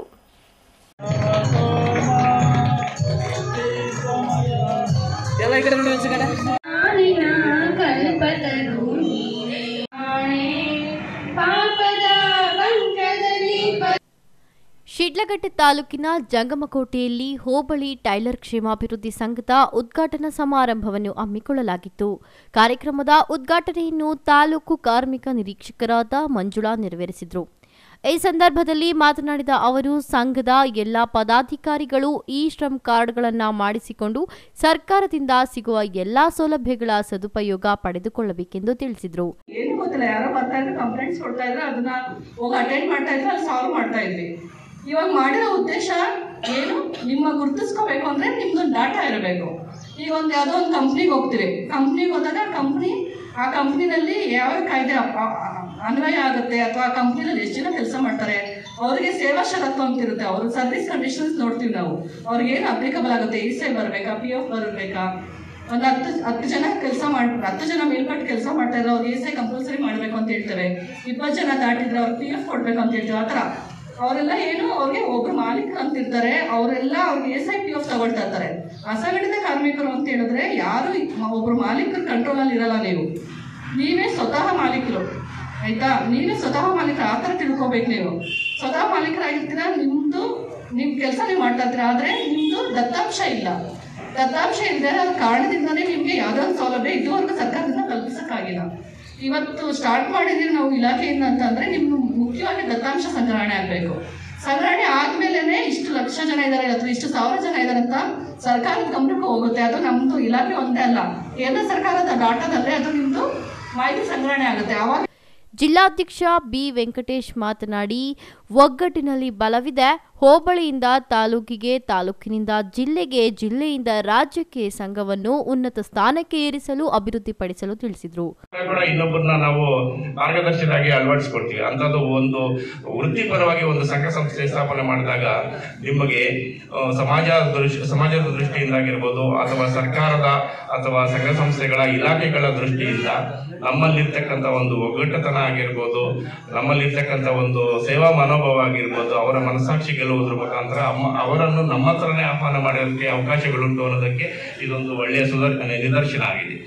ಶಿಡ್ಲಘಟ್ಟ ತಾಲೂಕಿನ ಜಂಗಮಕೋಟೆಯಲ್ಲಿ ಹೋಬಳಿ ಟೈಲರ್ ಕ್ಷೇಮಾಭಿವೃದ್ಧಿ ಸಂಘದ ಉದ್ಘಾಟನಾ ಸಮಾರಂಭವನ್ನು ಹಮ್ಮಿಕೊಳ್ಳಲಾಗಿತ್ತು ಕಾರ್ಯಕ್ರಮದ ಉದ್ಘಾಟನೆಯನ್ನು ತಾಲೂಕು ಕಾರ್ಮಿಕ ನಿರೀಕ್ಷಕರಾದ ಮಂಜುಳಾ ನೆರವೇರಿಸಿದರು ಈ ಸಂದರ್ಭದಲ್ಲಿ ಮಾತನಾಡಿದ ಅವರು ಸಂಘದ ಎಲ್ಲ ಪದಾಧಿಕಾರಿಗಳು ಇ ಶ್ರಮ್ ಕಾರ್ಡ್ಗಳನ್ನು ಮಾಡಿಸಿಕೊಂಡು ಸರ್ಕಾರದಿಂದ ಸಿಗುವ ಎಲ್ಲಾ ಸೌಲಭ್ಯಗಳ ಸದುಪಯೋಗ ಪಡೆದುಕೊಳ್ಳಬೇಕೆಂದು ತಿಳಿಸಿದರು ಏನು ಗೊತ್ತಿಲ್ಲ ಯಾರೋ ಬರ್ತಾ ಇದ್ರೆ ಕಂಪ್ಲೇಂಟ್ಸ್ ಕೊಡ್ತಾ ಇದ್ರೆ ಅದನ್ನ ಹೋಗಿ ಅಟೆಂಡ್ ಮಾಡ್ತಾ ಇದ್ರೆ ಅಲ್ಲಿ ಸಾಲ್ವ್ ಮಾಡ್ತಾ ಇದ್ವಿ ಇವಾಗ ಮಾಡಿರೋ ಉದ್ದೇಶ ಏನು ನಿಮ್ಮ ಗುರುತಿಸ್ಕೋಬೇಕು ಅಂದ್ರೆ ನಿಮ್ದೊಂದು ಡಾಟಾ ಇರಬೇಕು ಈಗ ಒಂದು ಯಾವುದೋ ಒಂದು ಕಂಪ್ನಿಗೆ ಹೋಗ್ತೀವಿ ಕಂಪ್ನಿಗೆ ಹೋದಾಗ ಕಂಪ್ನಿ ಆ ಕಂಪ್ನಿನಲ್ಲಿ ಯಾವ ಕಾಯ್ದೆ ಅಪ್- ಅ- ಅ- ಅನ್ವಯ ಆಗುತ್ತೆ ಅಥವಾ ಆ ಕಂಪ್ನಿನಲ್ಲಿ ಎಷ್ಟು ಜನ ಕೆಲಸ ಮಾಡ್ತಾರೆ ಅವರಿಗೆ ಸೇವಾ ಷರತ್ತು ಅಂತ ಇರುತ್ತೆ ಅವ್ರ ಸರ್ವಿಸ್ ಕಂಡೀಷನ್ಸ್ ನೋಡ್ತೀವಿ ನಾವು ಅವ್ರಿಗೆ ಏನು ಅಪ್ಲಿಕಬಲ್ ಆಗುತ್ತೆ ಇ ಸೇ ಬರಬೇಕಾ ಪಿ ಎಫ್ ಬರಬೇಕಾ ಒಂದು ಹತ್ತು ಹತ್ತು ಜನ ಕೆಲಸ ಮಾಡ್ ಹತ್ತು ಜನ ಮೇಲ್ಪಟ್ಟು ಕೆಲಸ ಮಾಡ್ತಾ ಇದ್ರೆ ಅವ್ರಿಗೆ ಎಸ್ ಐ ಕಂಪಲ್ಸರಿ ಮಾಡಬೇಕು ಅಂತ ಹೇಳ್ತೇವೆ ಇಪ್ಪತ್ತು ಜನ ದಾಟಿದ್ರೆ ಅವ್ರಿಗೆ ಪಿ ಎಫ್ ಕೊಡ್ಬೇಕು ಅಂತ ಹೇಳ್ತೇವೆ ಆ ಥರ ಅವರೆಲ್ಲ ಏನು ಅವ್ರಿಗೆ ಒಬ್ರು ಮಾಲೀಕರು ಅಂತ ಇರ್ತಾರೆ ಅವರೆಲ್ಲ ಅವ್ರಿಗೆ ಎಸ್ ಐ ಪಿ ಎಫ್ ತಗೊಳ್ತಾ ಇರ್ತಾರೆ ಅಸಂಘಟಿತ ಕಾರ್ಮಿಕರು ಅಂತ ಹೇಳಿದ್ರೆ ಯಾರು ಈ- ಒಬ್ರು ಮಾಲೀಕರ ಕಂಟ್ರೋಲಲ್ಲಿ ಇರಲ್ಲ ನೀವು ನೀವೇ ಸ್ವತಃ ಮಾಲೀಕರು ಆಯ್ತಾ ನೀವೇ ಸ್ವತಃ ಮಾಲೀಕರು ಆ ಥರ ತಿಳ್ಕೊಬೇಕು ನೀವು ಸ್ವತಃ ಮಾಲೀಕರಾಗಿರ್ತೀರಾ ನಿಮ್ದು ನಿಮ್ ಕೆಲಸ ನೀವು ಮಾಡ್ತಾ ಇರ್ತೀರಾ ಆದ್ರೆ ನಿಮ್ದು ದತ್ತಾಂಶ ಇಲ್ಲ ದತ್ತಾಂಶ ಇಲ್ಲದೆ ಅದ್ರ ಕಾರಣದಿಂದನೇ ನಿಮ್ಗೆ ಯಾವ್ದೋ ಒಂದು ಸೌಲಭ್ಯ ಇದುವರೆಗೂ ಸರ್ಕಾರದಿಂದ ಕಲ್ಪಿಸಕ್ಕಾಗಿಲ್ಲ ಇವತ್ತು ಸ್ಟಾರ್ಟ್ ಮಾಡಿದೀವಿ ನಾವು ಇಲಾಖೆಯಿಂದ ಅಂತಂದ್ರೆ ನಿಮ್ಗೆ ಮುಖ್ಯವಾಗಿ ದತ್ತಾಂಶ ಸಂಗ್ರಹಣೆ ಆಗ್ಬೇಕು ಸಂಗ್ರಹಣೆ ಆದ್ಮೇಲೆನೆ ಇಷ್ಟು ಲಕ್ಷ ಜನ ಇದ್ದಾರೆ ಅಥವಾ ಇಷ್ಟು ಸಾವಿರ ಜನ ಇದ್ದಾರೆ ಅಂತ ಸರ್ಕಾರದ ಗಮನಕ್ಕೆ ಹೋಗುತ್ತೆ ಅದು ನಮ್ದು ಇಲಾಖೆ ಒಂದೇ ಅಲ್ಲ ಕೇಂದ್ರ ಸರ್ಕಾರದ ಡಾಟಾದಲ್ಲೇ ಅದು ನಿಮ್ದು ಮಾಹಿತಿ ಸಂಗ್ರಹಣೆ ಆಗುತ್ತೆ ಅವಾಗ ಜಿಲ್ಲಾಧ್ಯಕ್ಷ ಬಿ ವೆಂಕಟೇಶ್ ಮಾತನಾಡಿ ಒಗ್ಗಟ್ಟಿನಲ್ಲಿ ಬಲವಿದೆ ಹೋಬಳಿಯಿಂದ ತಾಲೂಕಿಗೆ ತಾಲೂಕಿನಿಂದ ಜಿಲ್ಲೆಗೆ ಜಿಲ್ಲೆಯಿಂದ ರಾಜ್ಯಕ್ಕೆ ಸಂಘವನ್ನು ಉನ್ನತ ಸ್ಥಾನಕ್ಕೆ ಏರಿಸಲು ಅಭಿವೃದ್ಧಿಪಡಿಸಲು ತಿಳಿಸಿದರು ಕೂಡ ಇನ್ನೊಬ್ಬರನ್ನ ನಾವು ಮಾರ್ಗದರ್ಶಿಯಾಗಿ ಅಳವಡಿಸ್ಕೊಡ್ತೀವಿ ಅಂಥದ್ದು ಒಂದು ವೃತ್ತಿಪರವಾಗಿ ಒಂದು ಸಂಘ ಸಂಸ್ಥೆ ಸ್ಥಾಪನೆ ಮಾಡಿದಾಗ ನಿಮಗೆ ಆ, ಸಮಾಜ ದೃಷ್ಟಿ ಸಮಾಜದ ದೃಷ್ಟಿಯಿಂದಾಗಿರ್ಬೋದು ಅಥವಾ ಸರ್ಕಾರದ ಅಥವಾ ಸಂಘ ಸಂಸ್ಥೆಗಳ ಇಲಾಖೆಗಳ ದೃಷ್ಟಿಯಿಂದ ನಮ್ಮಲ್ಲಿರ್ತಕ್ಕಂಥ ಒಂದು ಒಗ್ಗಟ್ಟತನ ಆಗಿರ್ಬೋದು ನಮ್ಮಲ್ಲಿರ್ತಕ್ಕಂಥ ಒಂದು ಸೇವಾ ಮನೋಭಾವ ಆಗಿರ್ಬೋದು ಅವರ ಮನಸ್ಸಾಕ್ಷಿ ಗೆಲ್ಲುವುದ್ರ ಮುಖಾಂತರ ಅಮ್ಮ ಅವರನ್ನು ನಮ್ಮ ಹತ್ರನೇ ಆಹ್ವಾನ ಮಾಡೋದಕ್ಕೆ ಅವಕಾಶಗಳುಂಟು ಅನ್ನೋದಕ್ಕೆ ಇದೊಂದು ಒಳ್ಳೆಯ ಸುದರ್ ನಿದರ್ಶನ ಆಗಿದೆ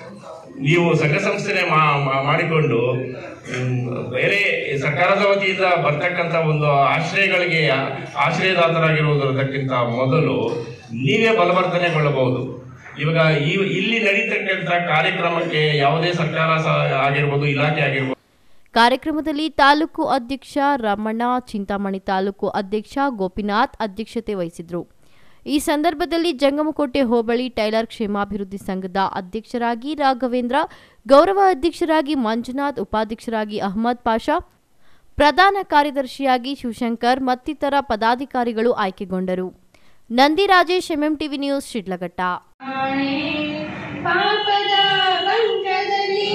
ನೀವು ಸಂಘ ಸಂಸ್ಥೆನೆ ಮಾ- ಮಾ- ಮಾಡಿಕೊಂಡು ಹ್ಮ್, ಬೇರೆ ಸರ್ಕಾರದ ವತಿಯಿಂದ ಬರ್ತಕ್ಕಂಥ ಒಂದು ಆಶ್ರಯಗಳಿಗೆ ಆಶ್ರಯದಾತರಾಗಿರುವುದಕ್ಕಿಂತ ಮೊದಲು ನೀವೇ ಬಲವರ್ಧನೆಗೊಳ್ಳಬಹುದು ಇವಾಗ ಈ ಇಲ್ಲಿ ನಡೀತಕ್ಕಂಥ ಕಾರ್ಯಕ್ರಮಕ್ಕೆ ಯಾವುದೇ ಸರ್ಕಾರ ಸ- ಆಗಿರ್ಬೋದು ಇಲಾಖೆ ಆಗಿರ್ಬೋದು ಕಾರ್ಯಕ್ರಮದಲ್ಲಿ ತಾಲೂಕು ಅಧ್ಯಕ್ಷ ರಮಣ ಚಿಂತಾಮಣಿ ತಾಲೂಕು ಅಧ್ಯಕ್ಷ ಗೋಪಿನಾಥ್ ಅಧ್ಯಕ್ಷತೆ ವಹಿಸಿದ್ರು ಈ ಸಂದರ್ಭದಲ್ಲಿ ಜಂಗಮಕೋಟೆ ಹೋಬಳಿ ಟೈಲರ್ ಕ್ಷೇಮಾಭಿವೃದ್ಧಿ ಸಂಘದ ಅಧ್ಯಕ್ಷರಾಗಿ ರಾಘವೇಂದ್ರ ಗೌರವ ಅಧ್ಯಕ್ಷರಾಗಿ ಮಂಜುನಾಥ್ ಉಪಾಧ್ಯಕ್ಷರಾಗಿ ಅಹಮದ್ ಪಾಷಾ ಪ್ರಧಾನ ಕಾರ್ಯದರ್ಶಿಯಾಗಿ ಶಿವಶಂಕರ್ ಮತ್ತಿತರ ಪದಾಧಿಕಾರಿಗಳು ಆಯ್ಕೆಗೊಂಡರು ನಂದಿ ರಾಜೇಶ್ ಎಂಎಂಟಿವಿ ನ್ಯೂಸ್ ಶಿಡ್ಲಘಟ್ಟ ಪಾಪದ ಬಂಕದಲ್ಲಿ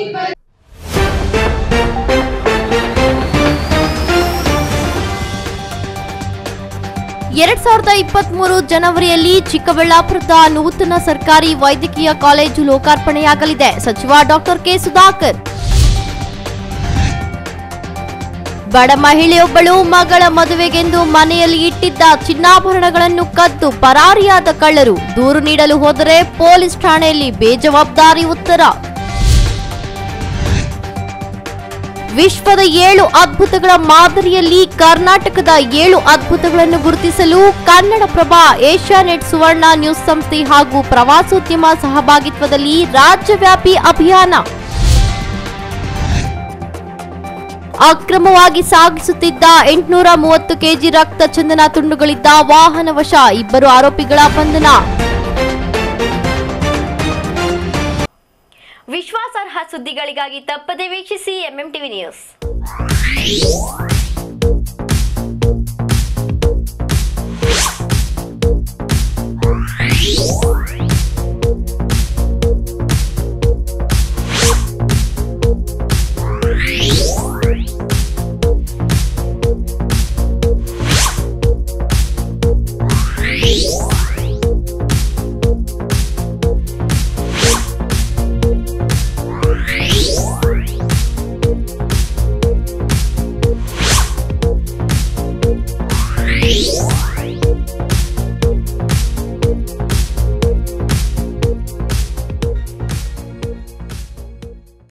ಎರಡ್ ಸಾವಿರದ ಇಪ್ಪತ್ಮೂರು ಜನವರಿಯಲ್ಲಿ ಚಿಕ್ಕಬಳ್ಳಾಪುರದ ನೂತನ ಸರ್ಕಾರಿ ವೈದ್ಯಕೀಯ ಕಾಲೇಜು ಲೋಕಾರ್ಪಣೆಯಾಗಲಿದೆ ಸಚಿವ ಡಾಕ್ಟರ್ ಕೆ ಸುಧಾಕರ್ ಬಡ ಮಹಿಳೆಯೊಬ್ಬಳು ಮಗಳ ಮದುವೆಗೆಂದು ಮನೆಯಲ್ಲಿ ಇಟ್ಟಿದ್ದ ಚಿನ್ನಾಭರಣಗಳನ್ನು ಕದ್ದು ಪರಾರಿಯಾದ ಕಳ್ಳರು ದೂರು ನೀಡಲು ಹೋದರೆ ಪೊಲೀಸ್ ಠಾಣೆಯಲ್ಲಿ ಬೇಜವಾಬ್ದಾರಿ ಉತ್ತರ ವಿಶ್ವದ ಏಳು ಅದ್ಭುತಗಳ ಮಾದರಿಯಲ್ಲಿ ಕರ್ನಾಟಕದ ಏಳು ಅದ್ಭುತಗಳನ್ನು ಗುರುತಿಸಲು ಕನ್ನಡಪ್ರಭ ಏಷ್ಯಾನೆಟ್ ಸುವರ್ಣ ನ್ಯೂಸ್ ಸಂಸ್ಥೆ ಹಾಗೂ ಪ್ರವಾಸೋದ್ಯಮ ಸಹಭಾಗಿತ್ವದಲ್ಲಿ ರಾಜ್ಯವ್ಯಾಪಿ ಅಭಿಯಾನ ಅಕ್ರಮವಾಗಿ ಸಾಗಿಸುತ್ತಿದ್ದ ಎಂಟುನೂರ ಮೂವತ್ತು ಕೆಜಿ ರಕ್ತ ಚಂದನ ತುಂಡುಗಳಿದ್ದ ವಾಹನ ವಶ ಇಬ್ಬರು ಆರೋಪಿಗಳ ಬಂಧನ ವಿಶ್ವಾಸಾರ್ಹ ಸುದ್ದಿಗಳಿಗಾಗಿ ತಪ್ಪದೆ ವೀಕ್ಷಿಸಿ ಎಂಎಂಟಿವಿ ನ್ಯೂಸ್ Peace.